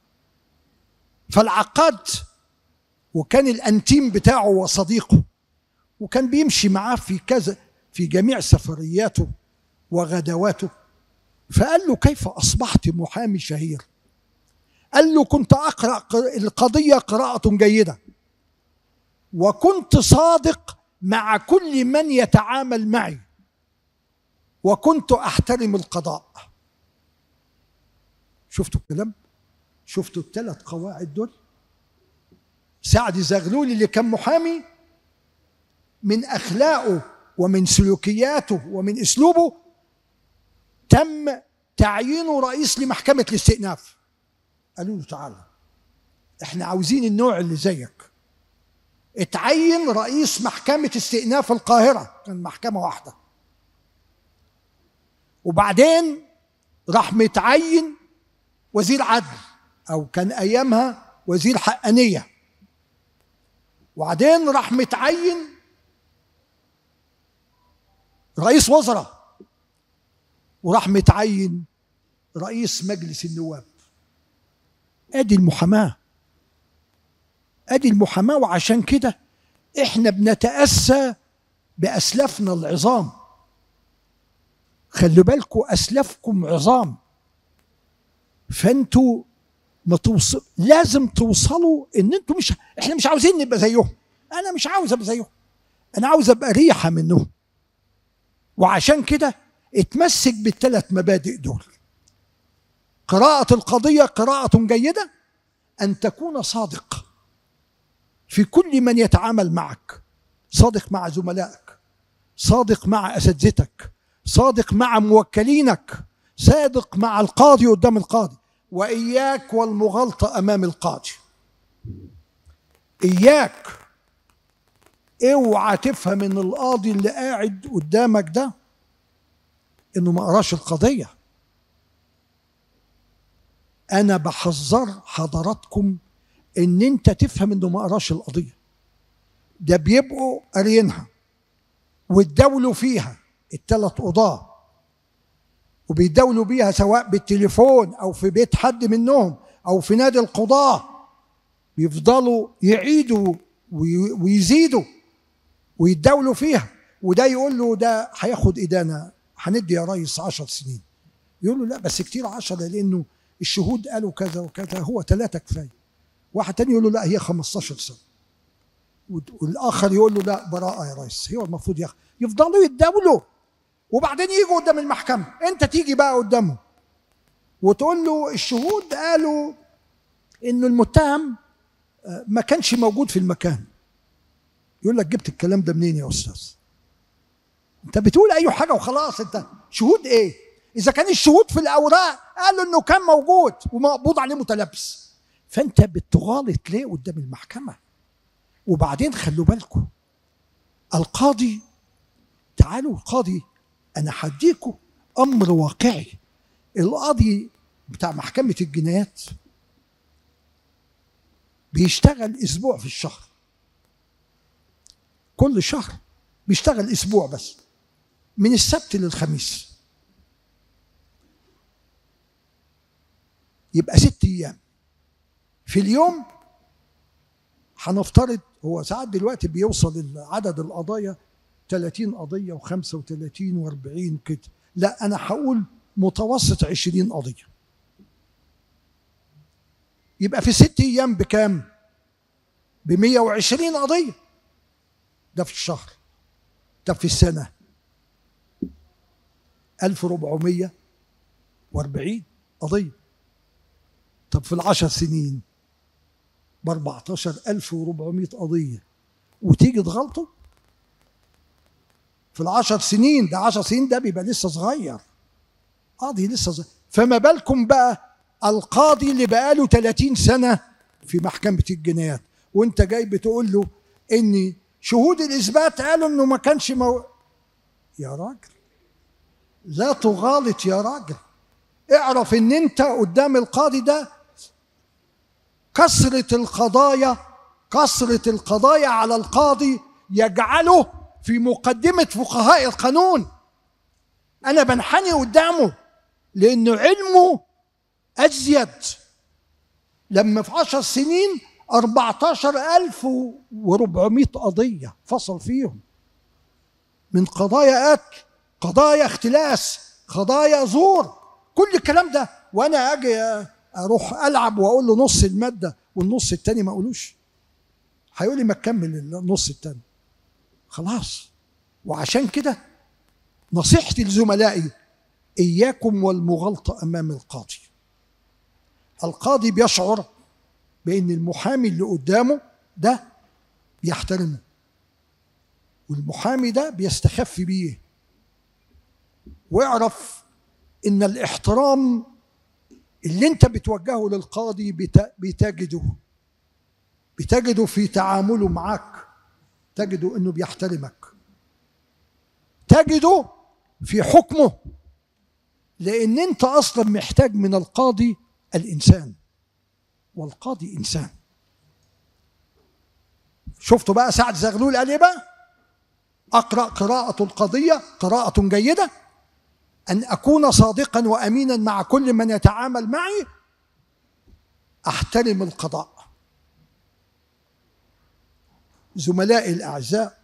فالعقاد وكان الانتيم بتاعه وصديقه وكان بيمشي معاه في كذا في جميع سفرياته وغدواته فقال له كيف أصبحت محامي شهير قال له كنت أقرأ القضية قراءة جيدة وكنت صادق مع كل من يتعامل معي وكنت أحترم القضاء شفتوا الكلام شفتوا الثلاث قواعد دول سعد زغلول اللي كان محامي من أخلاقه ومن سلوكياته ومن أسلوبه تم تعيينه رئيس لمحكمة الاستئناف قالوا له تعالى احنا عاوزين النوع اللي زيك اتعين رئيس محكمة استئناف القاهرة كان محكمة واحدة وبعدين راح متعين وزير عدل أو كان أيامها وزير حقانية وبعدين راح متعين رئيس وزراء وراح متعين رئيس مجلس النواب ادي المحاماه ادي المحاماه وعشان كده احنا بنتاسى باسلافنا العظام خلي بالكم اسلافكم عظام فانتوا ما توصل لازم توصلوا ان انتوا مش احنا مش عاوزين نبقى زيهم انا مش عاوز ابقى زيهم انا عاوز ابقى ريحه منهم وعشان كده اتمسك بالثلاث مبادئ دول قراءة القضية قراءة جيدة أن تكون صادق في كل من يتعامل معك صادق مع زملائك صادق مع أساتذتك صادق مع موكلينك صادق مع القاضي قدام القاضي وإياك والمغالطة أمام القاضي إياك اوعى تفهم ان القاضي اللي قاعد قدامك ده انه ما قراش القضيه انا بحذر حضراتكم ان انت تفهم انه ما قراش القضيه ده بيبقوا قاريينها واتداولوا فيها الثلاث قضاه وبيداولوا بيها سواء بالتليفون او في بيت حد منهم او في نادي القضاه بيفضلوا يعيدوا ويزيدوا ويتداولوا فيها وده يقول له ده هياخد ادانه هندي يا ريس 10 سنين يقول له لا بس كتير 10 لانه الشهود قالوا كذا وكذا هو ثلاثه كفايه واحد تاني يقول له لا هي 15 سنه والاخر يقول له لا براءه يا ريس هو المفروض ياخد يفضلوا يتداولوا وبعدين يجوا قدام المحكمه انت تيجي بقى قدامه وتقول له الشهود قالوا انه المتهم آه، ما كانش موجود في المكان يقول لك جبت الكلام ده منين يا استاذ انت بتقول اي حاجه وخلاص انت شهود ايه اذا كان الشهود في الاوراق قالوا انه كان موجود ومقبوض عليه متلبس فانت بتغالط ليه قدام المحكمه وبعدين خلوا بالكم القاضي تعالوا القاضي انا هديكم امر واقعي القاضي بتاع محكمه الجنايات بيشتغل اسبوع في الشهر كل شهر بيشتغل اسبوع بس من السبت للخميس يبقى ست ايام في اليوم هنفترض هو ساعات دلوقتي بيوصل عدد القضايا 30 قضية و35 و40 كده لا أنا هقول متوسط 20 قضية يبقى في ست أيام بكام؟ ب 120 قضية ده في الشهر ده في السنة 1440 قضية طب في العشر سنين ب 14400 قضية وتيجي تغلطه في العشر سنين ده عشر سنين ده بيبقى لسه صغير قاضي لسه صغير فما بالكم بقى القاضي اللي بقاله 30 سنة في محكمة الجنايات وانت جاي بتقول له ان شهود الاثبات قالوا انه ما كانش مو... يا راجل لا تغالط يا راجل اعرف ان انت قدام القاضي ده كثرة القضايا كثرة القضايا على القاضي يجعله في مقدمة فقهاء القانون أنا بنحني قدامه لأنه علمه أزيد لما في عشر سنين 14400 قضية فصل فيهم من قضايا قتل قضايا اختلاس قضايا زور كل الكلام ده وانا اجي اروح العب واقول له نص الماده والنص التاني ما اقولوش هيقول لي ما تكمل النص التاني خلاص وعشان كده نصيحتي لزملائي اياكم والمغالطه امام القاضي القاضي بيشعر بان المحامي اللي قدامه ده بيحترمه والمحامي ده بيستخف بيه واعرف ان الاحترام اللي انت بتوجهه للقاضي بتجده بتجده في تعامله معك تجده انه بيحترمك تجده في حكمه لان انت اصلا محتاج من القاضي الانسان والقاضي انسان شفتوا بقى سعد زغلول قال ايه بقى اقرا قراءه القضيه قراءه جيده ان اكون صادقا وامينا مع كل من يتعامل معي احترم القضاء زملائي الاعزاء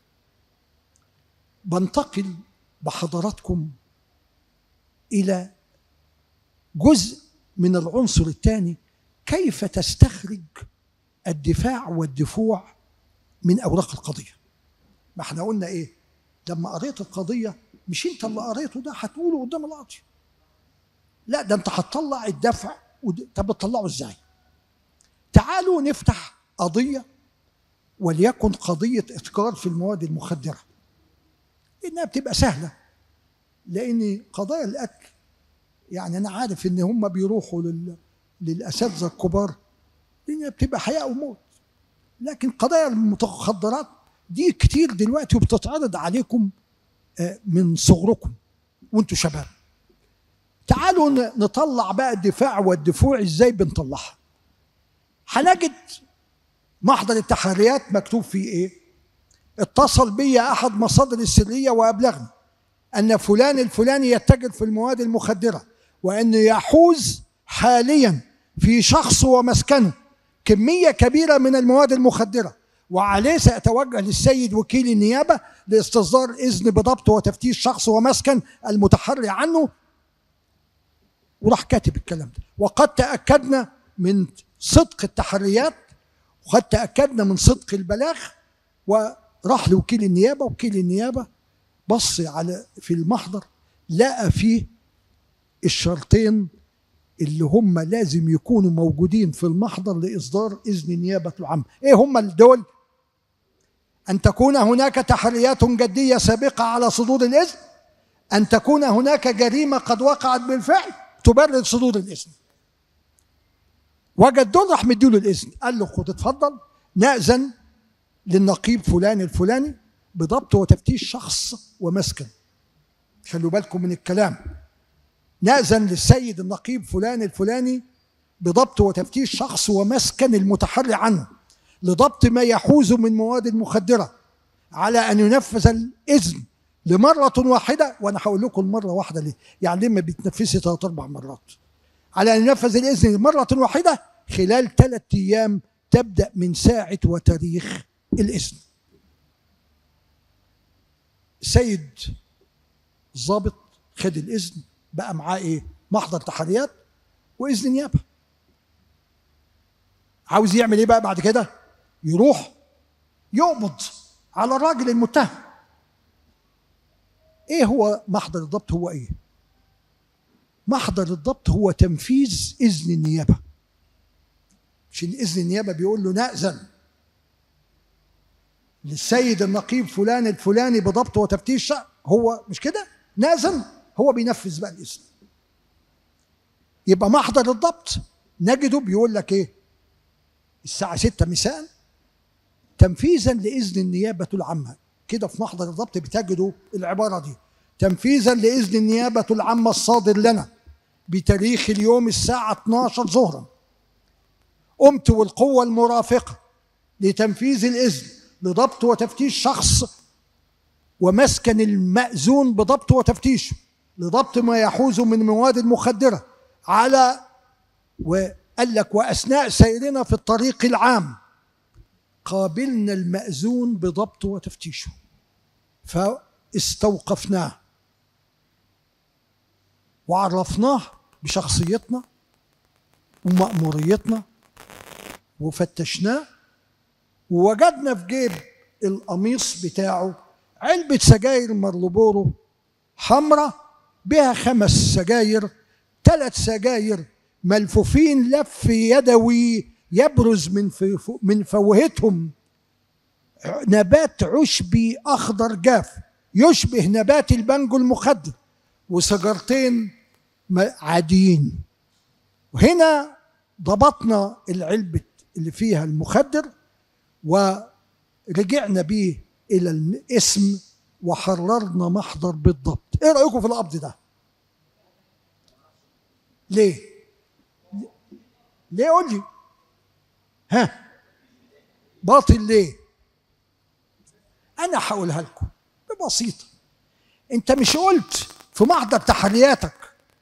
بنتقل بحضراتكم الى جزء من العنصر الثاني كيف تستخرج الدفاع والدفوع من اوراق القضيه ما احنا قلنا ايه لما قريت القضيه مش انت اللي قريته ده هتقوله قدام القاضي لا ده انت هتطلع الدفع طب بتطلعه ازاي تعالوا نفتح قضيه وليكن قضيه اتكار في المواد المخدره انها بتبقى سهله لان قضايا الاكل يعني انا عارف ان هم بيروحوا لل... للاساتذه الكبار لان بتبقى حياه وموت لكن قضايا المخدرات دي كتير دلوقتي وبتتعرض عليكم آه، من صغركم وانتوا شباب تعالوا نطلع بقى الدفاع والدفوع ازاي بنطلعها هنجد محضر التحريات مكتوب فيه ايه اتصل بي احد مصادر السريه وابلغني ان فلان الفلاني يتجر في المواد المخدره وان يحوز حاليا في شخص ومسكنه كميه كبيره من المواد المخدره وعليه سأتوجه للسيد وكيل النيابة لاستصدار إذن بضبط وتفتيش شخص ومسكن المتحري عنه وراح كاتب الكلام ده وقد تأكدنا من صدق التحريات وقد تأكدنا من صدق البلاغ وراح لوكيل النيابة وكيل النيابة بص على في المحضر لقى فيه الشرطين اللي هم لازم يكونوا موجودين في المحضر لإصدار إذن النيابة العامة إيه هم الدول أن تكون هناك تحريات جدية سابقة على صدور الإذن أن تكون هناك جريمة قد وقعت بالفعل تبرر صدور الإذن وجد دول راح مديله الإذن قال له خد اتفضل نأذن للنقيب فلان الفلاني بضبط وتفتيش شخص ومسكن خلوا بالكم من الكلام نأذن للسيد النقيب فلان الفلاني بضبط وتفتيش شخص ومسكن المتحري عنه لضبط ما يحوز من مواد مخدرة على أن ينفذ الإذن لمرة واحدة وأنا هقول لكم مرة واحدة ليه يعني لما بيتنفذي ثلاث أربع مرات على أن ينفذ الإذن لمرة واحدة خلال ثلاثة أيام تبدأ من ساعة وتاريخ الإذن السيد الضابط خد الإذن بقى معاه إيه محضر تحريات وإذن نيابة عاوز يعمل إيه بقى بعد كده يروح يقبض على الراجل المتهم ايه هو محضر الضبط هو ايه محضر الضبط هو تنفيذ اذن النيابه مش اذن النيابه بيقول له نأذن للسيد النقيب فلان الفلاني بضبط وتفتيش هو مش كده نأذن هو بينفذ بقى الاذن يبقى محضر الضبط نجده بيقول لك ايه الساعه 6 مساء تنفيذا لإذن النيابة العامة كده في محضر الضبط بتجدوا العبارة دي تنفيذا لإذن النيابة العامة الصادر لنا بتاريخ اليوم الساعة 12 ظهرا قمت والقوة المرافقة لتنفيذ الإذن لضبط وتفتيش شخص ومسكن المأذون بضبط وتفتيشه لضبط ما يحوز من مواد مخدرة على وقال لك وأثناء سيرنا في الطريق العام قابلنا المأذون بضبطه وتفتيشه فاستوقفناه وعرفناه بشخصيتنا ومأموريتنا وفتشناه ووجدنا في جيب القميص بتاعه علبة سجاير مرلبورو حمراء بها خمس سجاير ثلاث سجاير ملفوفين لف يدوي يبرز من من فوهتهم نبات عشبي اخضر جاف يشبه نبات البنجو المخدر وسجرتين عاديين وهنا ضبطنا العلبة اللي فيها المخدر ورجعنا بيه إلى الاسم وحررنا محضر بالضبط ايه رأيكم في القبض ده ليه ليه قول لي ها باطل ليه انا هقولها لكم ببسيطه انت مش قلت في محضر تحرياتك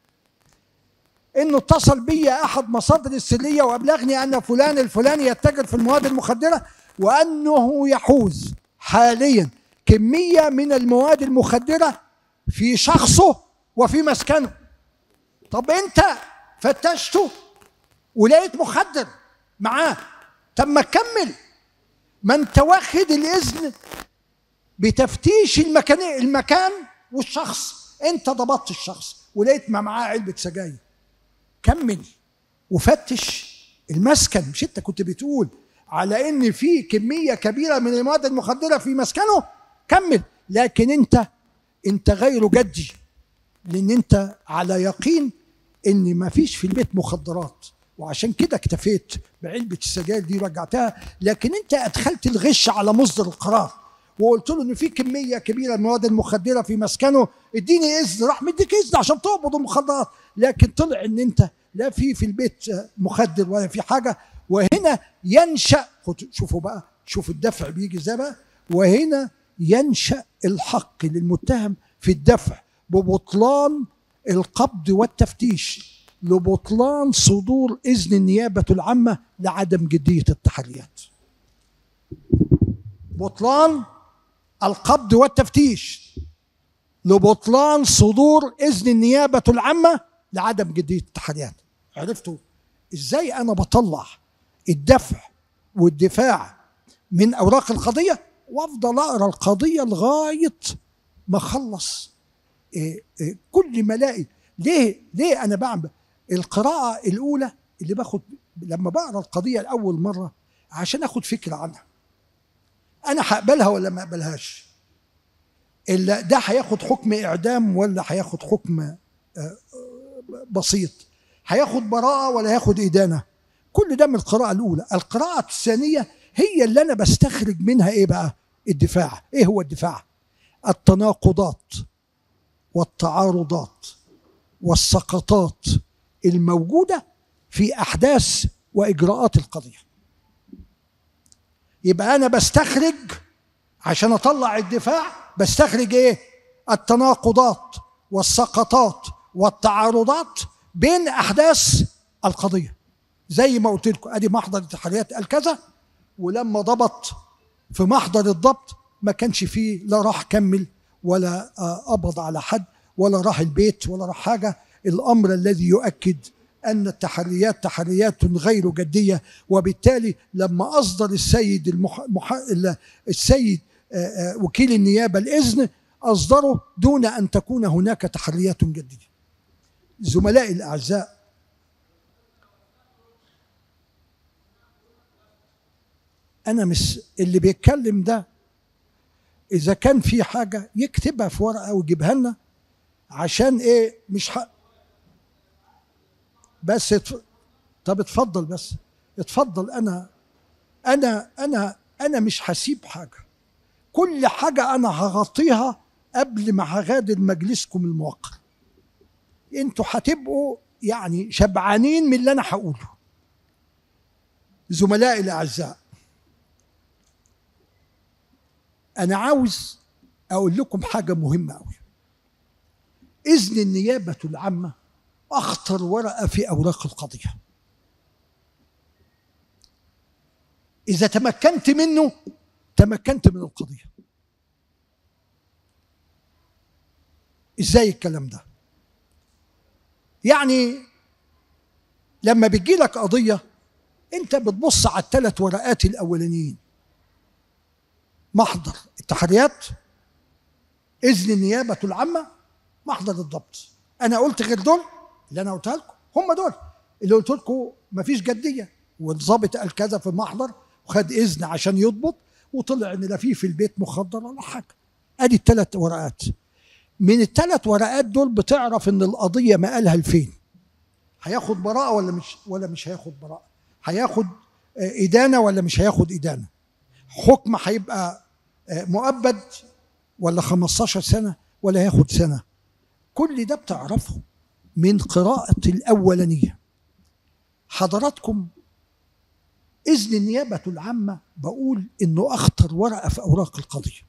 انه اتصل بي احد مصادر السريه وابلغني ان فلان الفلاني يتجر في المواد المخدره وانه يحوز حاليا كميه من المواد المخدره في شخصه وفي مسكنه طب انت فتشته ولقيت مخدر معاه طب ما تكمل ما انت واخد الاذن بتفتيش المكان المكان والشخص انت ضبطت الشخص ولقيت ما معاه علبه سجاير كمل وفتش المسكن مش انت كنت بتقول على ان في كميه كبيره من المواد المخدره في مسكنه كمل لكن انت انت غير جدي لان انت على يقين ان ما فيش في البيت مخدرات وعشان كده اكتفيت بعلبة السجاير دي رجعتها لكن انت ادخلت الغش على مصدر القرار وقلت له ان في كميه كبيره من المواد المخدره في مسكنه اديني اذن راح مديك اذن عشان تقبض المخدرات لكن طلع ان انت لا في في البيت مخدر ولا في حاجه وهنا ينشا شوفوا بقى شوفوا الدفع بيجي ازاي بقى وهنا ينشا الحق للمتهم في الدفع ببطلان القبض والتفتيش لبطلان صدور اذن النيابه العامه لعدم جديه التحريات بطلان القبض والتفتيش لبطلان صدور اذن النيابه العامه لعدم جديه التحريات عرفتوا ازاي انا بطلع الدفع والدفاع من اوراق القضيه وافضل اقرا القضيه لغايه ما اخلص إيه إيه كل ما الاقي ليه ليه انا بعمل القراءه الاولى اللي باخد لما بقرا القضيه لاول مره عشان اخد فكره عنها انا هقبلها ولا ما اقبلهاش الا ده هياخد حكم اعدام ولا هياخد حكم بسيط هياخد براءه ولا هياخد ادانه كل ده من القراءه الاولى القراءه الثانيه هي اللي انا بستخرج منها ايه بقى الدفاع ايه هو الدفاع التناقضات والتعارضات والسقطات الموجوده في احداث واجراءات القضيه يبقى انا بستخرج عشان اطلع الدفاع بستخرج ايه التناقضات والسقطات والتعارضات بين احداث القضيه زي ما قلت لكم ادي محضر التحريات قال كذا ولما ضبط في محضر الضبط ما كانش فيه لا راح كمل ولا قبض على حد ولا راح البيت ولا راح حاجه الامر الذي يؤكد ان التحريات تحريات غير جديه وبالتالي لما اصدر السيد المح... مح... السيد وكيل النيابه الاذن اصدره دون ان تكون هناك تحريات جديه. زملائي الاعزاء انا مش اللي بيتكلم ده اذا كان في حاجه يكتبها في ورقه ويجيبها لنا عشان ايه مش حق بس اتف... طب اتفضل بس اتفضل انا انا انا انا مش هسيب حاجه كل حاجه انا هغطيها قبل ما هغادر مجلسكم الموقر انتوا هتبقوا يعني شبعانين من اللي انا هقوله زملائي الاعزاء انا عاوز اقول لكم حاجه مهمه قوي اذن النيابه العامه اخطر ورقه في اوراق القضيه اذا تمكنت منه تمكنت من القضيه ازاي الكلام ده يعني لما بتجي لك قضيه انت بتبص على الثلاث ورقات الاولانيين محضر التحريات اذن النيابه العامه محضر الضبط انا قلت غير دول اللي انا قلتها لكم هم دول اللي قلت لكم مفيش جديه والظابط قال كذا في المحضر وخد اذن عشان يضبط وطلع ان لا في في البيت مخدر ولا حاجه ادي الثلاث ورقات من الثلاث ورقات دول بتعرف ان القضيه مقالها لفين هياخد براءه ولا مش ولا مش هياخد براءه هياخد ادانه ولا مش هياخد ادانه حكم هيبقى مؤبد ولا 15 سنه ولا هياخد سنه كل ده بتعرفه من قراءة الأولانية حضراتكم إذن النيابة العامة بقول إنه أخطر ورقة في أوراق القضية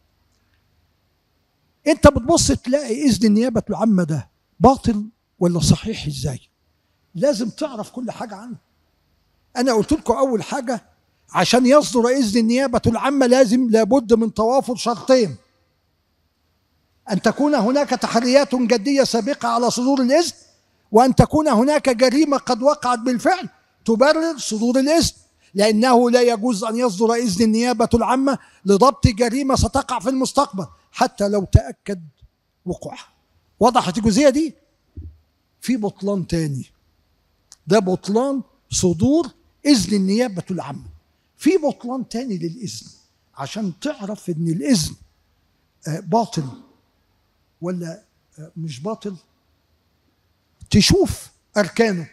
أنت بتبص تلاقي إذن النيابة العامة ده باطل ولا صحيح إزاي لازم تعرف كل حاجة عنه أنا قلت لكم أول حاجة عشان يصدر إذن النيابة العامة لازم لابد من توافر شرطين أن تكون هناك تحريات جدية سابقة على صدور الإذن وأن تكون هناك جريمة قد وقعت بالفعل تبرر صدور الإذن لأنه لا يجوز أن يصدر إذن النيابة العامة لضبط جريمة ستقع في المستقبل حتى لو تأكد وقوعها وضحت الجزئية دي في بطلان تاني ده بطلان صدور إذن النيابة العامة في بطلان تاني للإذن عشان تعرف إن الإذن باطل ولا مش باطل تشوف أركانه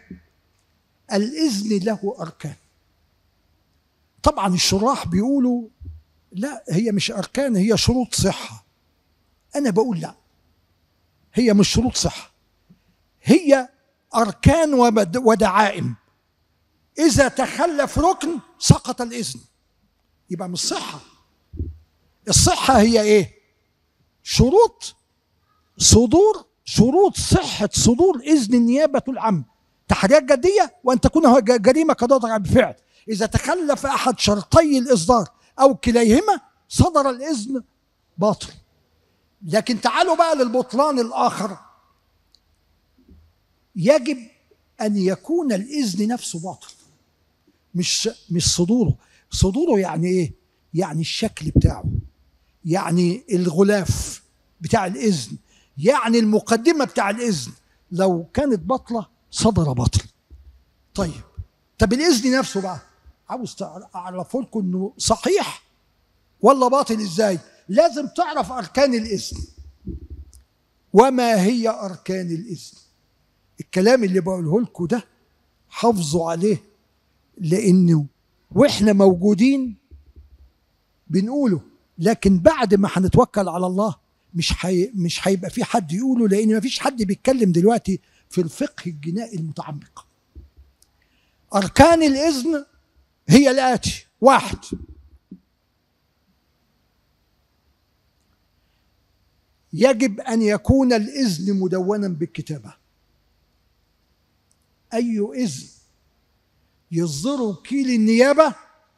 الإذن له أركان طبعا الشراح بيقولوا لا هي مش أركان هي شروط صحة أنا بقول لا هي مش شروط صحة هي أركان ودعائم إذا تخلف ركن سقط الإذن يبقى مش صحة الصحة هي إيه؟ شروط صدور شروط صحة صدور إذن النيابة العامة تحريات جدية وأن تكون جريمة قضاء بالفعل إذا تخلف أحد شرطي الإصدار أو كليهما صدر الإذن باطل لكن تعالوا بقى للبطلان الآخر يجب أن يكون الإذن نفسه باطل مش مش صدوره صدوره يعني إيه؟ يعني الشكل بتاعه يعني الغلاف بتاع الإذن يعني المقدمة بتاع الإذن لو كانت بطلة صدر بطل طيب طب الإذن نفسه بقى عاوز أعرف لكم إنه صحيح ولا باطل إزاي لازم تعرف أركان الإذن وما هي أركان الإذن الكلام اللي بقوله لكم ده حافظوا عليه لأنه وإحنا موجودين بنقوله لكن بعد ما هنتوكل على الله مش حي... مش هيبقى في حد يقوله لان ما فيش حد بيتكلم دلوقتي في الفقه الجنائي المتعمق اركان الاذن هي الاتي واحد يجب ان يكون الاذن مدونا بالكتابه اي اذن يصدره وكيل النيابه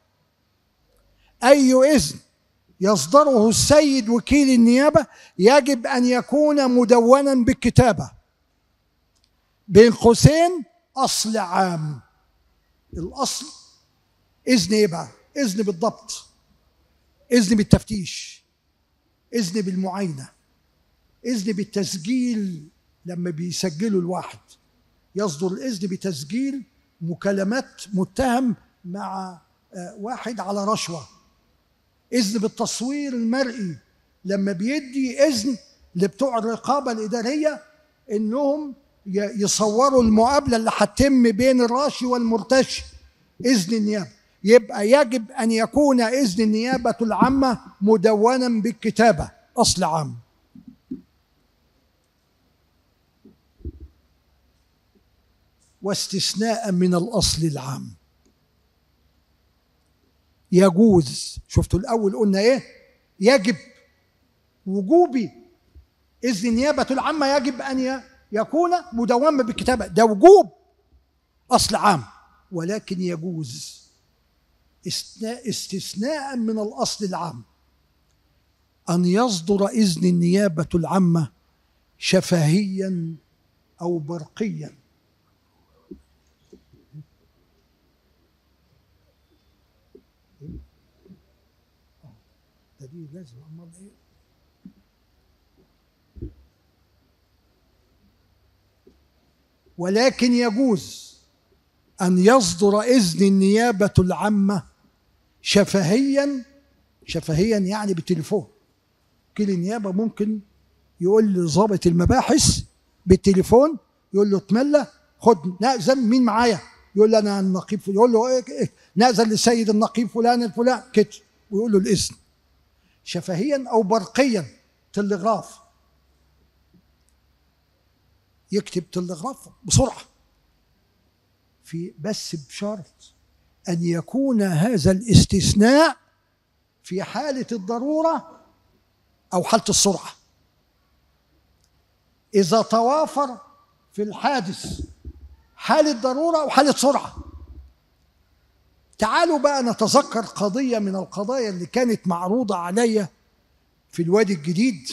اي اذن يصدره السيد وكيل النيابة يجب أن يكون مدونا بالكتابة بين قوسين أصل عام الأصل إذن إيه بقى؟ إذن بالضبط إذن بالتفتيش إذن بالمعاينة إذن بالتسجيل لما بيسجلوا الواحد يصدر الإذن بتسجيل مكالمات متهم مع آه، واحد على رشوه إذن بالتصوير المرئي لما بيدي إذن لبتوع الرقابة الإدارية إنهم يصوروا المقابلة اللي هتتم بين الراشي والمرتشي إذن النيابة يبقى يجب أن يكون إذن النيابة العامة مدونا بالكتابة أصل عام واستثناء من الأصل العام يجوز شفتوا الأول قلنا إيه يجب وجوبي إذ النيابة العامة يجب أن يكون مدوما بالكتابة ده وجوب أصل عام ولكن يجوز استثناء من الأصل العام أن يصدر إذن النيابة العامة شفهيا أو برقيا دي لازم امال ايه ولكن يجوز ان يصدر اذن النيابه العامه شفهيا شفهيا يعني بالتليفون وكيل النيابه ممكن يقول لضابط المباحث بالتليفون يقول له اتملى خد نأذن مين معايا يقول له انا النقيب يقول له إيه, إيه نأذن للسيد النقيب فلان الفلان كده ويقول له الاذن شفهيا أو برقيا تلغراف يكتب تلغراف بسرعة في بس بشرط أن يكون هذا الاستثناء في حالة الضرورة أو حالة السرعة إذا توافر في الحادث حالة ضرورة أو حالة سرعة تعالوا بقى نتذكر قضية من القضايا اللي كانت معروضة عليا في الوادي الجديد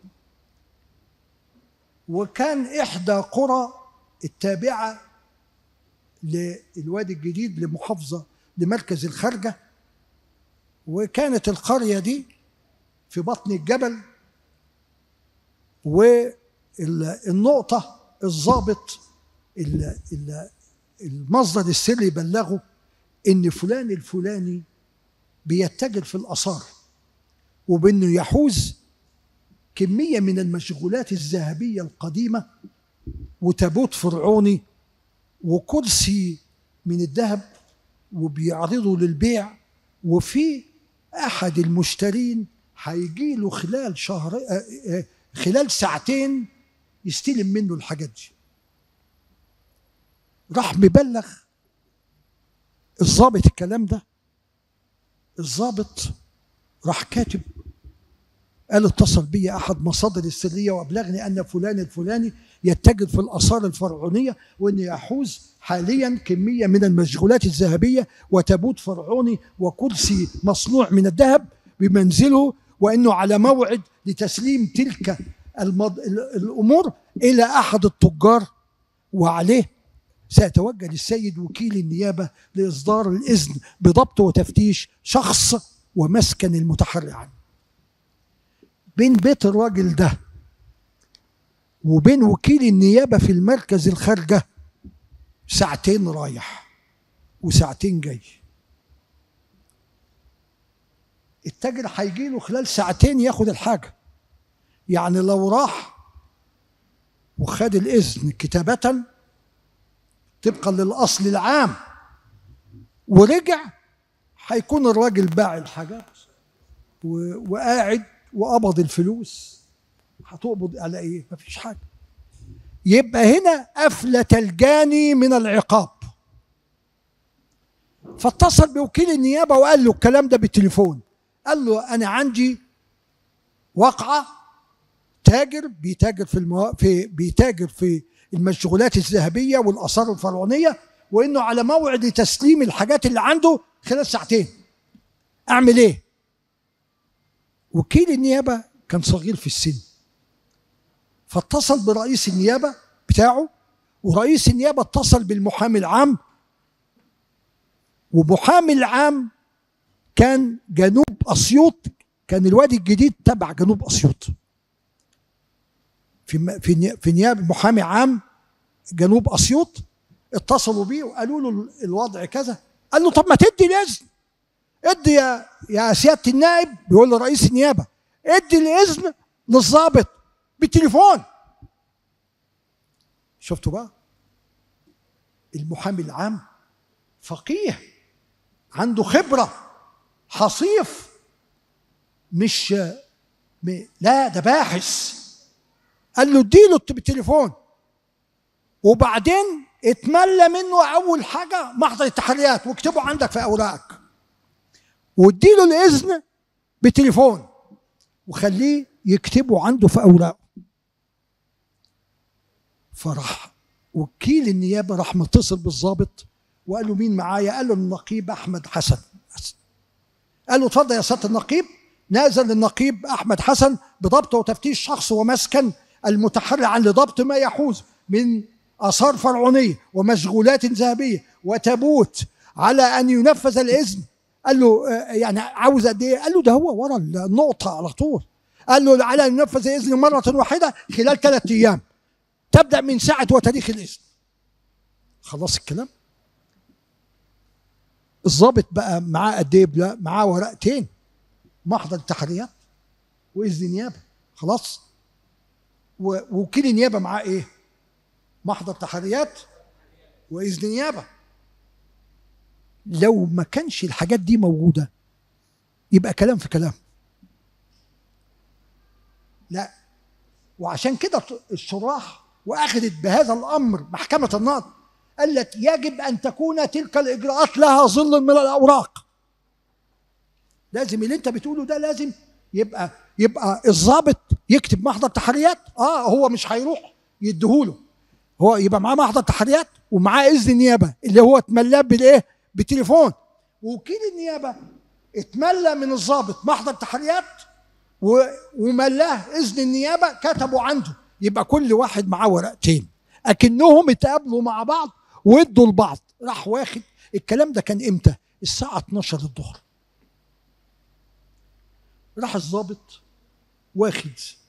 وكان إحدى قرى التابعة للوادي الجديد لمحافظة لمركز الخارجة وكانت القرية دي في بطن الجبل والنقطة الضابط المصدر السري بلغه ان فلان الفلاني بيتجر في الاثار وبانه يحوز كميه من المشغولات الذهبيه القديمه وتابوت فرعوني وكرسي من الذهب وبيعرضه للبيع وفي احد المشترين هيجي له خلال شهر آه، آه، خلال ساعتين يستلم منه الحاجات دي راح مبلغ الضابط الكلام ده الضابط راح كاتب قال اتصل بي احد مصادر السريه وابلغني ان فلان الفلاني يتجر في الاثار الفرعونيه واني يحوز حاليا كميه من المشغولات الذهبيه وتابوت فرعوني وكرسي مصنوع من الذهب بمنزله وانه على موعد لتسليم تلك المض... الامور الى احد التجار وعليه سيتوجه للسيد وكيل النيابه لاصدار الاذن بضبط وتفتيش شخص ومسكن المتحري عنه بين بيت الراجل ده وبين وكيل النيابة في المركز الخارجة ساعتين رايح وساعتين جاي التاجر هيجي له خلال ساعتين ياخد الحاجة يعني لو راح وخد الإذن كتابة طبقا للأصل العام ورجع هيكون الراجل باع الحاجات وقاعد وقبض الفلوس هتقبض على ايه؟ مفيش حاجه يبقى هنا افلت الجاني من العقاب فاتصل بوكيل النيابه وقال له الكلام ده بالتليفون قال له انا عندي وقعه تاجر بيتاجر في المو... في بيتاجر في المشغولات الذهبيه والاثار الفرعونيه وانه على موعد تسليم الحاجات اللي عنده خلال ساعتين اعمل ايه وكيل النيابة كان صغير في السن فاتصل برئيس النيابة بتاعه ورئيس النيابة اتصل بالمحامي العام ومحامي العام كان جنوب أسيوط كان الوادي الجديد تبع جنوب أسيوط في في في نيابة محامي عام جنوب أسيوط اتصلوا بيه وقالوا له الوضع كذا قال له طب ما تدي الإذن ادي يا يا سياده النائب بيقول لرئيس النيابه ادي الاذن للظابط بالتليفون شفتوا بقى المحامي العام فقيه عنده خبره حصيف مش م... لا ده باحث قال له اديله بالتليفون وبعدين اتملى منه اول حاجه محضر التحريات واكتبه عندك في اوراقك واديله الاذن بتليفون وخليه يكتبه عنده في اوراقه فراح وكيل النيابه راح متصل بالضابط وقال له مين معايا قال له النقيب احمد حسن قال له اتفضل يا سياده النقيب نازل النقيب احمد حسن بضبط وتفتيش شخص ومسكن المتحرى عن لضبط ما يحوز من اثار فرعونيه ومشغولات ذهبيه وتابوت على ان ينفذ الاذن قال له آه، يعني عاوز قد ايه؟ قال له ده هو ورا النقطه على طول قال له على ان ينفذ الاذن مره واحده خلال ثلاث ايام تبدا من ساعه وتاريخ الاذن خلاص الكلام الضابط بقى معاه قد ايه معاه ورقتين محضر التحريات واذن نيابه خلاص ووكيل النيابه معاه ايه محضر تحريات واذن نيابه لو ما كانش الحاجات دي موجوده يبقى كلام في كلام لا وعشان كده الشراح واخذت بهذا الامر محكمه النقض قالت يجب ان تكون تلك الاجراءات لها ظل من الاوراق لازم اللي انت بتقوله ده لازم يبقى يبقى الضابط يكتب محضر تحريات اه هو مش هيروح يديهوله هو يبقى معاه محضر تحريات ومعاه اذن نيابه اللي هو اتملاه بالايه بتليفون وكيل النيابه اتملى من الضابط محضر تحريات وملاه اذن النيابه كتبوا عنده يبقى كل واحد معاه ورقتين اكنهم اتقابلوا مع بعض وادوا لبعض راح واخد الكلام ده كان امتى الساعه 12 الظهر راح الضابط واخد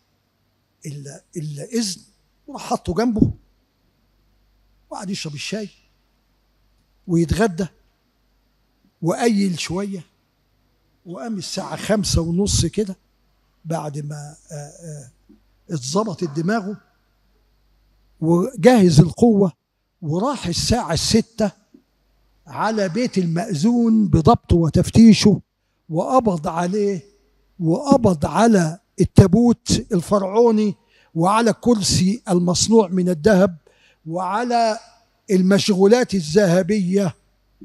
الاذن وراح حاطه جنبه وقعد يشرب الشاي ويتغدى وقيل شوية وقام الساعة خمسة ونص كده بعد ما آه، آه، اتظبطت دماغه وجهز القوة وراح الساعة الستة على بيت المأذون بضبطه وتفتيشه وقبض عليه وقبض على التابوت الفرعوني وعلى كرسي المصنوع من الذهب وعلى المشغولات الذهبيه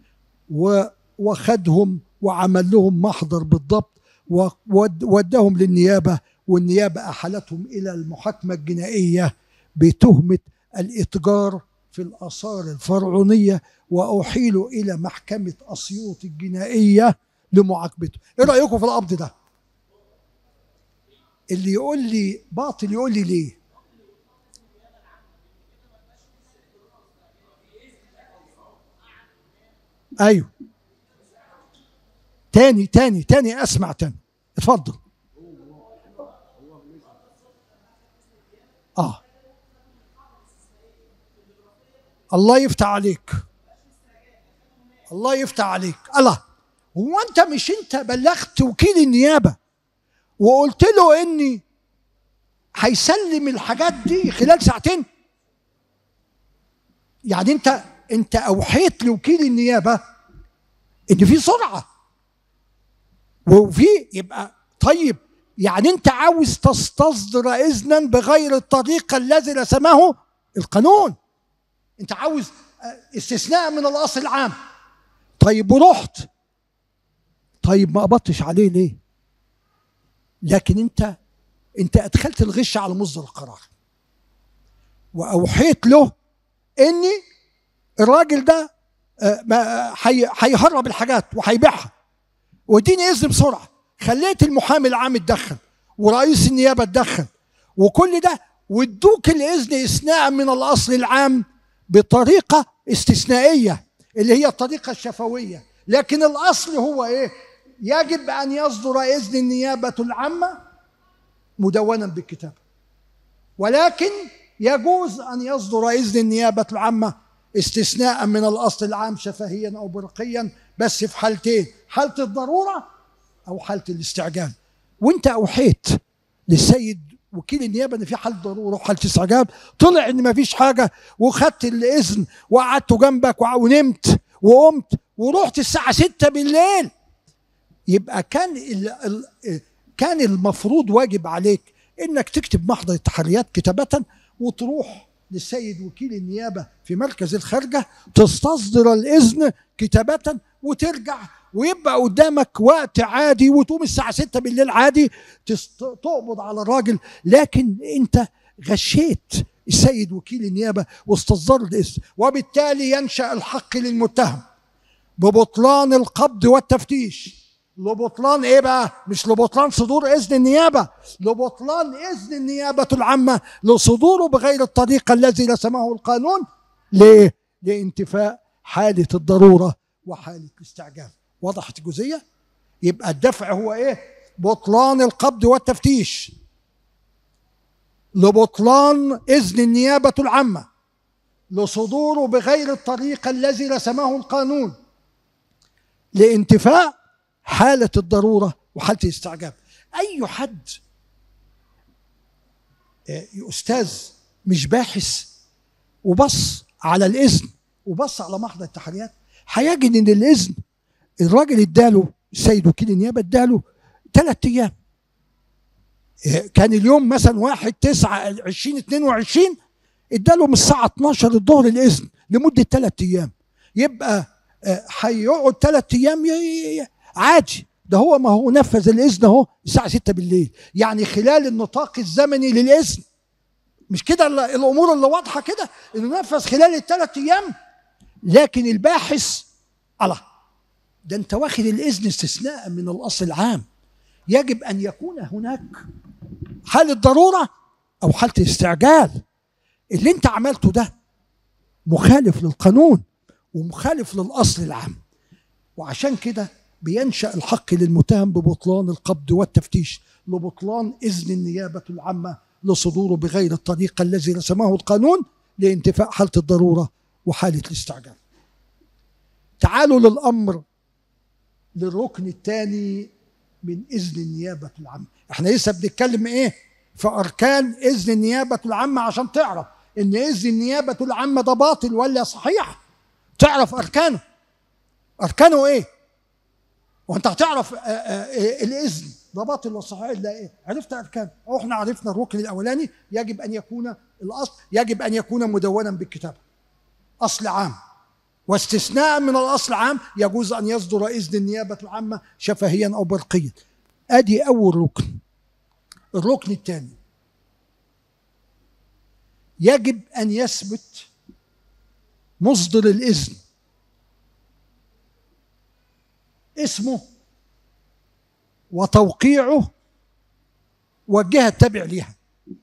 وخدهم وعمل لهم محضر بالضبط وودهم للنيابه والنيابه احالتهم الى المحاكمه الجنائيه بتهمه الاتجار في الاثار الفرعونيه واحيلوا الى محكمه اسيوط الجنائيه لمعاقبته ايه رايكم في القبض ده اللي يقول لي باطل يقول لي ليه ايوه تاني تاني تاني اسمع تاني اتفضل اه الله يفتح عليك الله يفتح عليك الله هو انت مش انت بلغت وكيل النيابه وقلت له اني هيسلم الحاجات دي خلال ساعتين يعني انت انت اوحيت لوكيل النيابه ان في سرعه وفي يبقى طيب يعني انت عاوز تستصدر اذنا بغير الطريقه الذي رسمه القانون انت عاوز استثناء من الاصل العام طيب ورحت طيب ما قبضتش عليه ليه لكن انت انت ادخلت الغش على مصدر القرار واوحيت له اني الراجل ده آه، هيهرب الحاجات وهيبيعها واديني اذن بسرعه خليت المحامي العام يتدخل ورئيس النيابه اتدخل وكل ده وادوك الاذن اثناء من الاصل العام بطريقه استثنائيه اللي هي الطريقه الشفويه لكن الاصل هو ايه يجب ان يصدر اذن النيابه العامه مدونا بالكتاب ولكن يجوز ان يصدر اذن النيابه العامه استثناء من الاصل العام شفهيا او برقيا بس في حالتين حاله الضروره او حاله الاستعجال وانت اوحيت للسيد وكيل النيابه ان في حاله ضروره وحاله استعجال طلع ان ما فيش حاجه وخدت الاذن وقعدت جنبك ونمت وقمت ورحت الساعه 6 بالليل يبقى كان ال كان المفروض واجب عليك انك تكتب محضر التحريات كتابه وتروح للسيد وكيل النيابه في مركز الخارجه تستصدر الاذن كتابه وترجع ويبقى قدامك وقت عادي وتقوم الساعة 6 بالليل عادي تقبض على الراجل لكن انت غشيت السيد وكيل النيابة واستصدر الاسم وبالتالي ينشأ الحق للمتهم ببطلان القبض والتفتيش لبطلان ايه بقى مش لبطلان صدور اذن النيابه لبطلان اذن النيابه العامه لصدوره بغير الطريقه الذي رسمه القانون ليه لانتفاء حاله الضروره وحاله الاستعجال وضحت الجزئيه يبقى الدفع هو ايه بطلان القبض والتفتيش لبطلان اذن النيابه العامه لصدوره بغير الطريقه الذي رسمه القانون لانتفاء حاله الضروره وحاله الاستعجاب اي حد آه، استاذ مش باحث وبص على الاذن وبص على محضر التحريات هيجد ان الاذن الراجل اداله السيد وكيل النيابه اداله ثلاث ايام كان اليوم مثلا 1 9 20 22 اداله من الساعه 12 الظهر الاذن لمده ثلاث ايام يبقى آه، هيقعد ثلاث ايام عادي ده هو ما هو نفذ الاذن اهو الساعه 6 بالليل يعني خلال النطاق الزمني للاذن مش كده الامور اللي واضحه كده انه نفذ خلال الثلاث ايام لكن الباحث الله ده انت واخد الاذن استثناء من الاصل العام يجب ان يكون هناك حاله ضروره او حاله استعجال اللي انت عملته ده مخالف للقانون ومخالف للاصل العام وعشان كده بينشا الحق للمتهم ببطلان القبض والتفتيش لبطلان اذن النيابه العامه لصدوره بغير الطريقه الذي رسمه القانون لانتفاء حاله الضروره وحاله الاستعجال تعالوا للامر للركن الثاني من اذن النيابه العامه احنا لسه بنتكلم ايه في اركان اذن النيابه العامه عشان تعرف ان اذن النيابه العامه ده باطل ولا صحيح تعرف اركانه اركانه ايه وانت هتعرف آه، آه، الاذن ده باطل وصحيح الا ايه عرفت اركان أو احنا عرفنا الركن الاولاني يجب ان يكون الاصل يجب ان يكون مدونا بالكتابه اصل عام واستثناء من الاصل عام يجوز ان يصدر اذن النيابه العامه شفهيا او برقيا ادي اول ركن الركن الثاني يجب ان يثبت مصدر الاذن اسمه وتوقيعه والجهه التابع ليها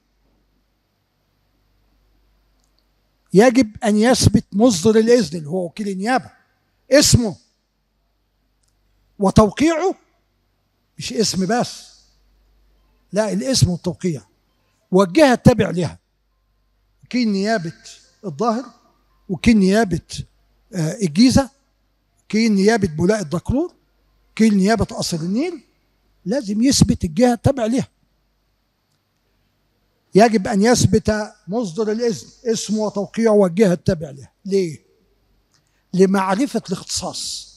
يجب ان يثبت مصدر الاذن اللي هو وكيل النيابه اسمه وتوقيعه مش اسم بس لا الاسم والتوقيع والجهه التابع لها وكيل نيابه الظاهر وكيل نيابه آه، الجيزه وكيل نيابه بولاء الدكرور وكيل نيابه قصر النيل لازم يثبت الجهه التابع لها يجب ان يثبت مصدر الاذن اسمه وتوقيعه والجهه التابع له ليه لمعرفه الاختصاص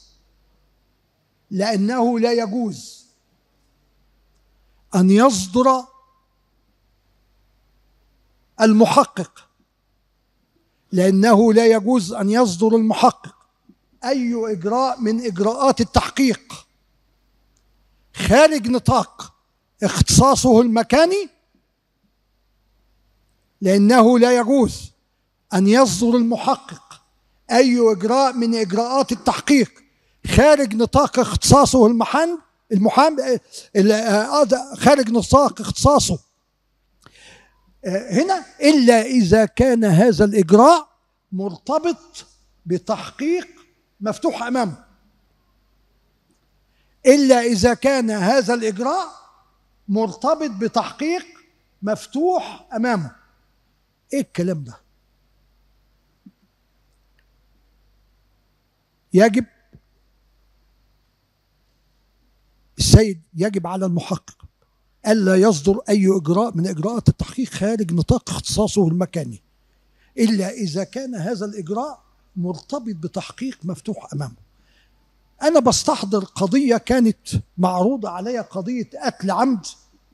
لانه لا يجوز ان يصدر المحقق لانه لا يجوز ان يصدر المحقق اي اجراء من اجراءات التحقيق خارج نطاق اختصاصه المكاني لأنه لا يجوز أن يصدر المحقق أي إجراء من إجراءات التحقيق خارج نطاق اختصاصه المحن المحام آه، خارج نطاق اختصاصه آه، هنا إلا إذا كان هذا الإجراء مرتبط بتحقيق مفتوح أمامه إلا إذا كان هذا الإجراء مرتبط بتحقيق مفتوح أمامه إيه الكلام ده يجب السيد يجب على المحقق ألا يصدر أي إجراء من إجراءات التحقيق خارج نطاق اختصاصه المكاني إلا إذا كان هذا الإجراء مرتبط بتحقيق مفتوح أمامه أنا بستحضر قضية كانت معروضة عليا قضية قتل عمد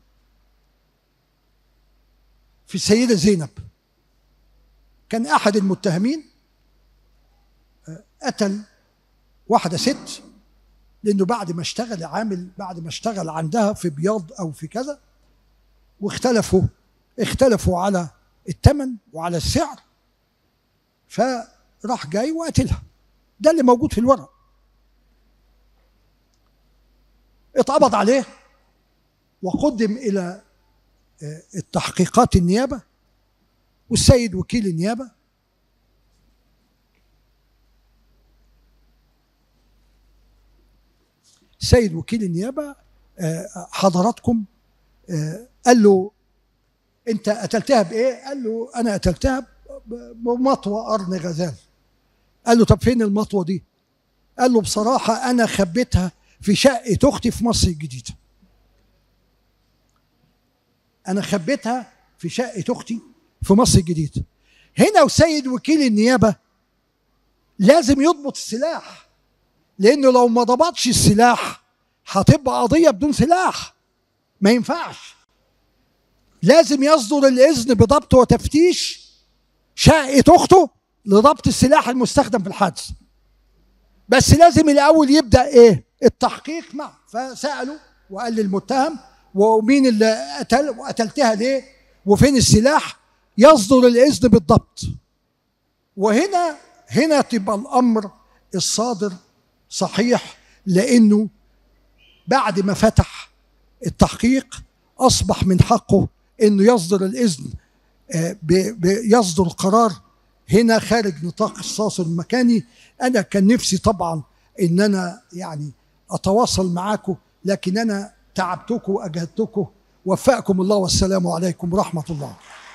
في السيدة زينب كان أحد المتهمين آه، قتل واحدة ست لأنه بعد ما اشتغل عامل بعد ما اشتغل عندها في بياض أو في كذا واختلفوا اختلفوا على الثمن وعلى السعر فراح جاي وقتلها ده اللي موجود في الورق اتقبض عليه وقدم إلى آه، التحقيقات النيابة والسيد وكيل النيابة سيد وكيل النيابة آه، حضراتكم آه، قال له انت قتلتها بايه قال له انا قتلتها بمطوى قرن غزال قال له طب فين المطوى دي قال له بصراحة أنا خبيتها في شقة أختي في مصر الجديدة أنا خبيتها في شقة أختي في مصر الجديدة هنا وسيد وكيل النيابة لازم يضبط السلاح لأنه لو ما ضبطش السلاح هتبقى قضية بدون سلاح ما ينفعش لازم يصدر الإذن بضبط وتفتيش شقة أخته لضبط السلاح المستخدم في الحادث بس لازم الأول يبدأ إيه التحقيق معه فسأله وقال للمتهم ومين اللي قتل وقتلتها ليه وفين السلاح يصدر الإذن بالضبط وهنا هنا تبقى الأمر الصادر صحيح لأنه بعد ما فتح التحقيق أصبح من حقه أنه يصدر الإذن آه، يصدر القرار هنا خارج نطاق الصاص المكاني أنا كان نفسي طبعا أن أنا يعني أتواصل معاكم لكن أنا تعبتكم وأجهدتكم وفقكم الله والسلام عليكم ورحمة الله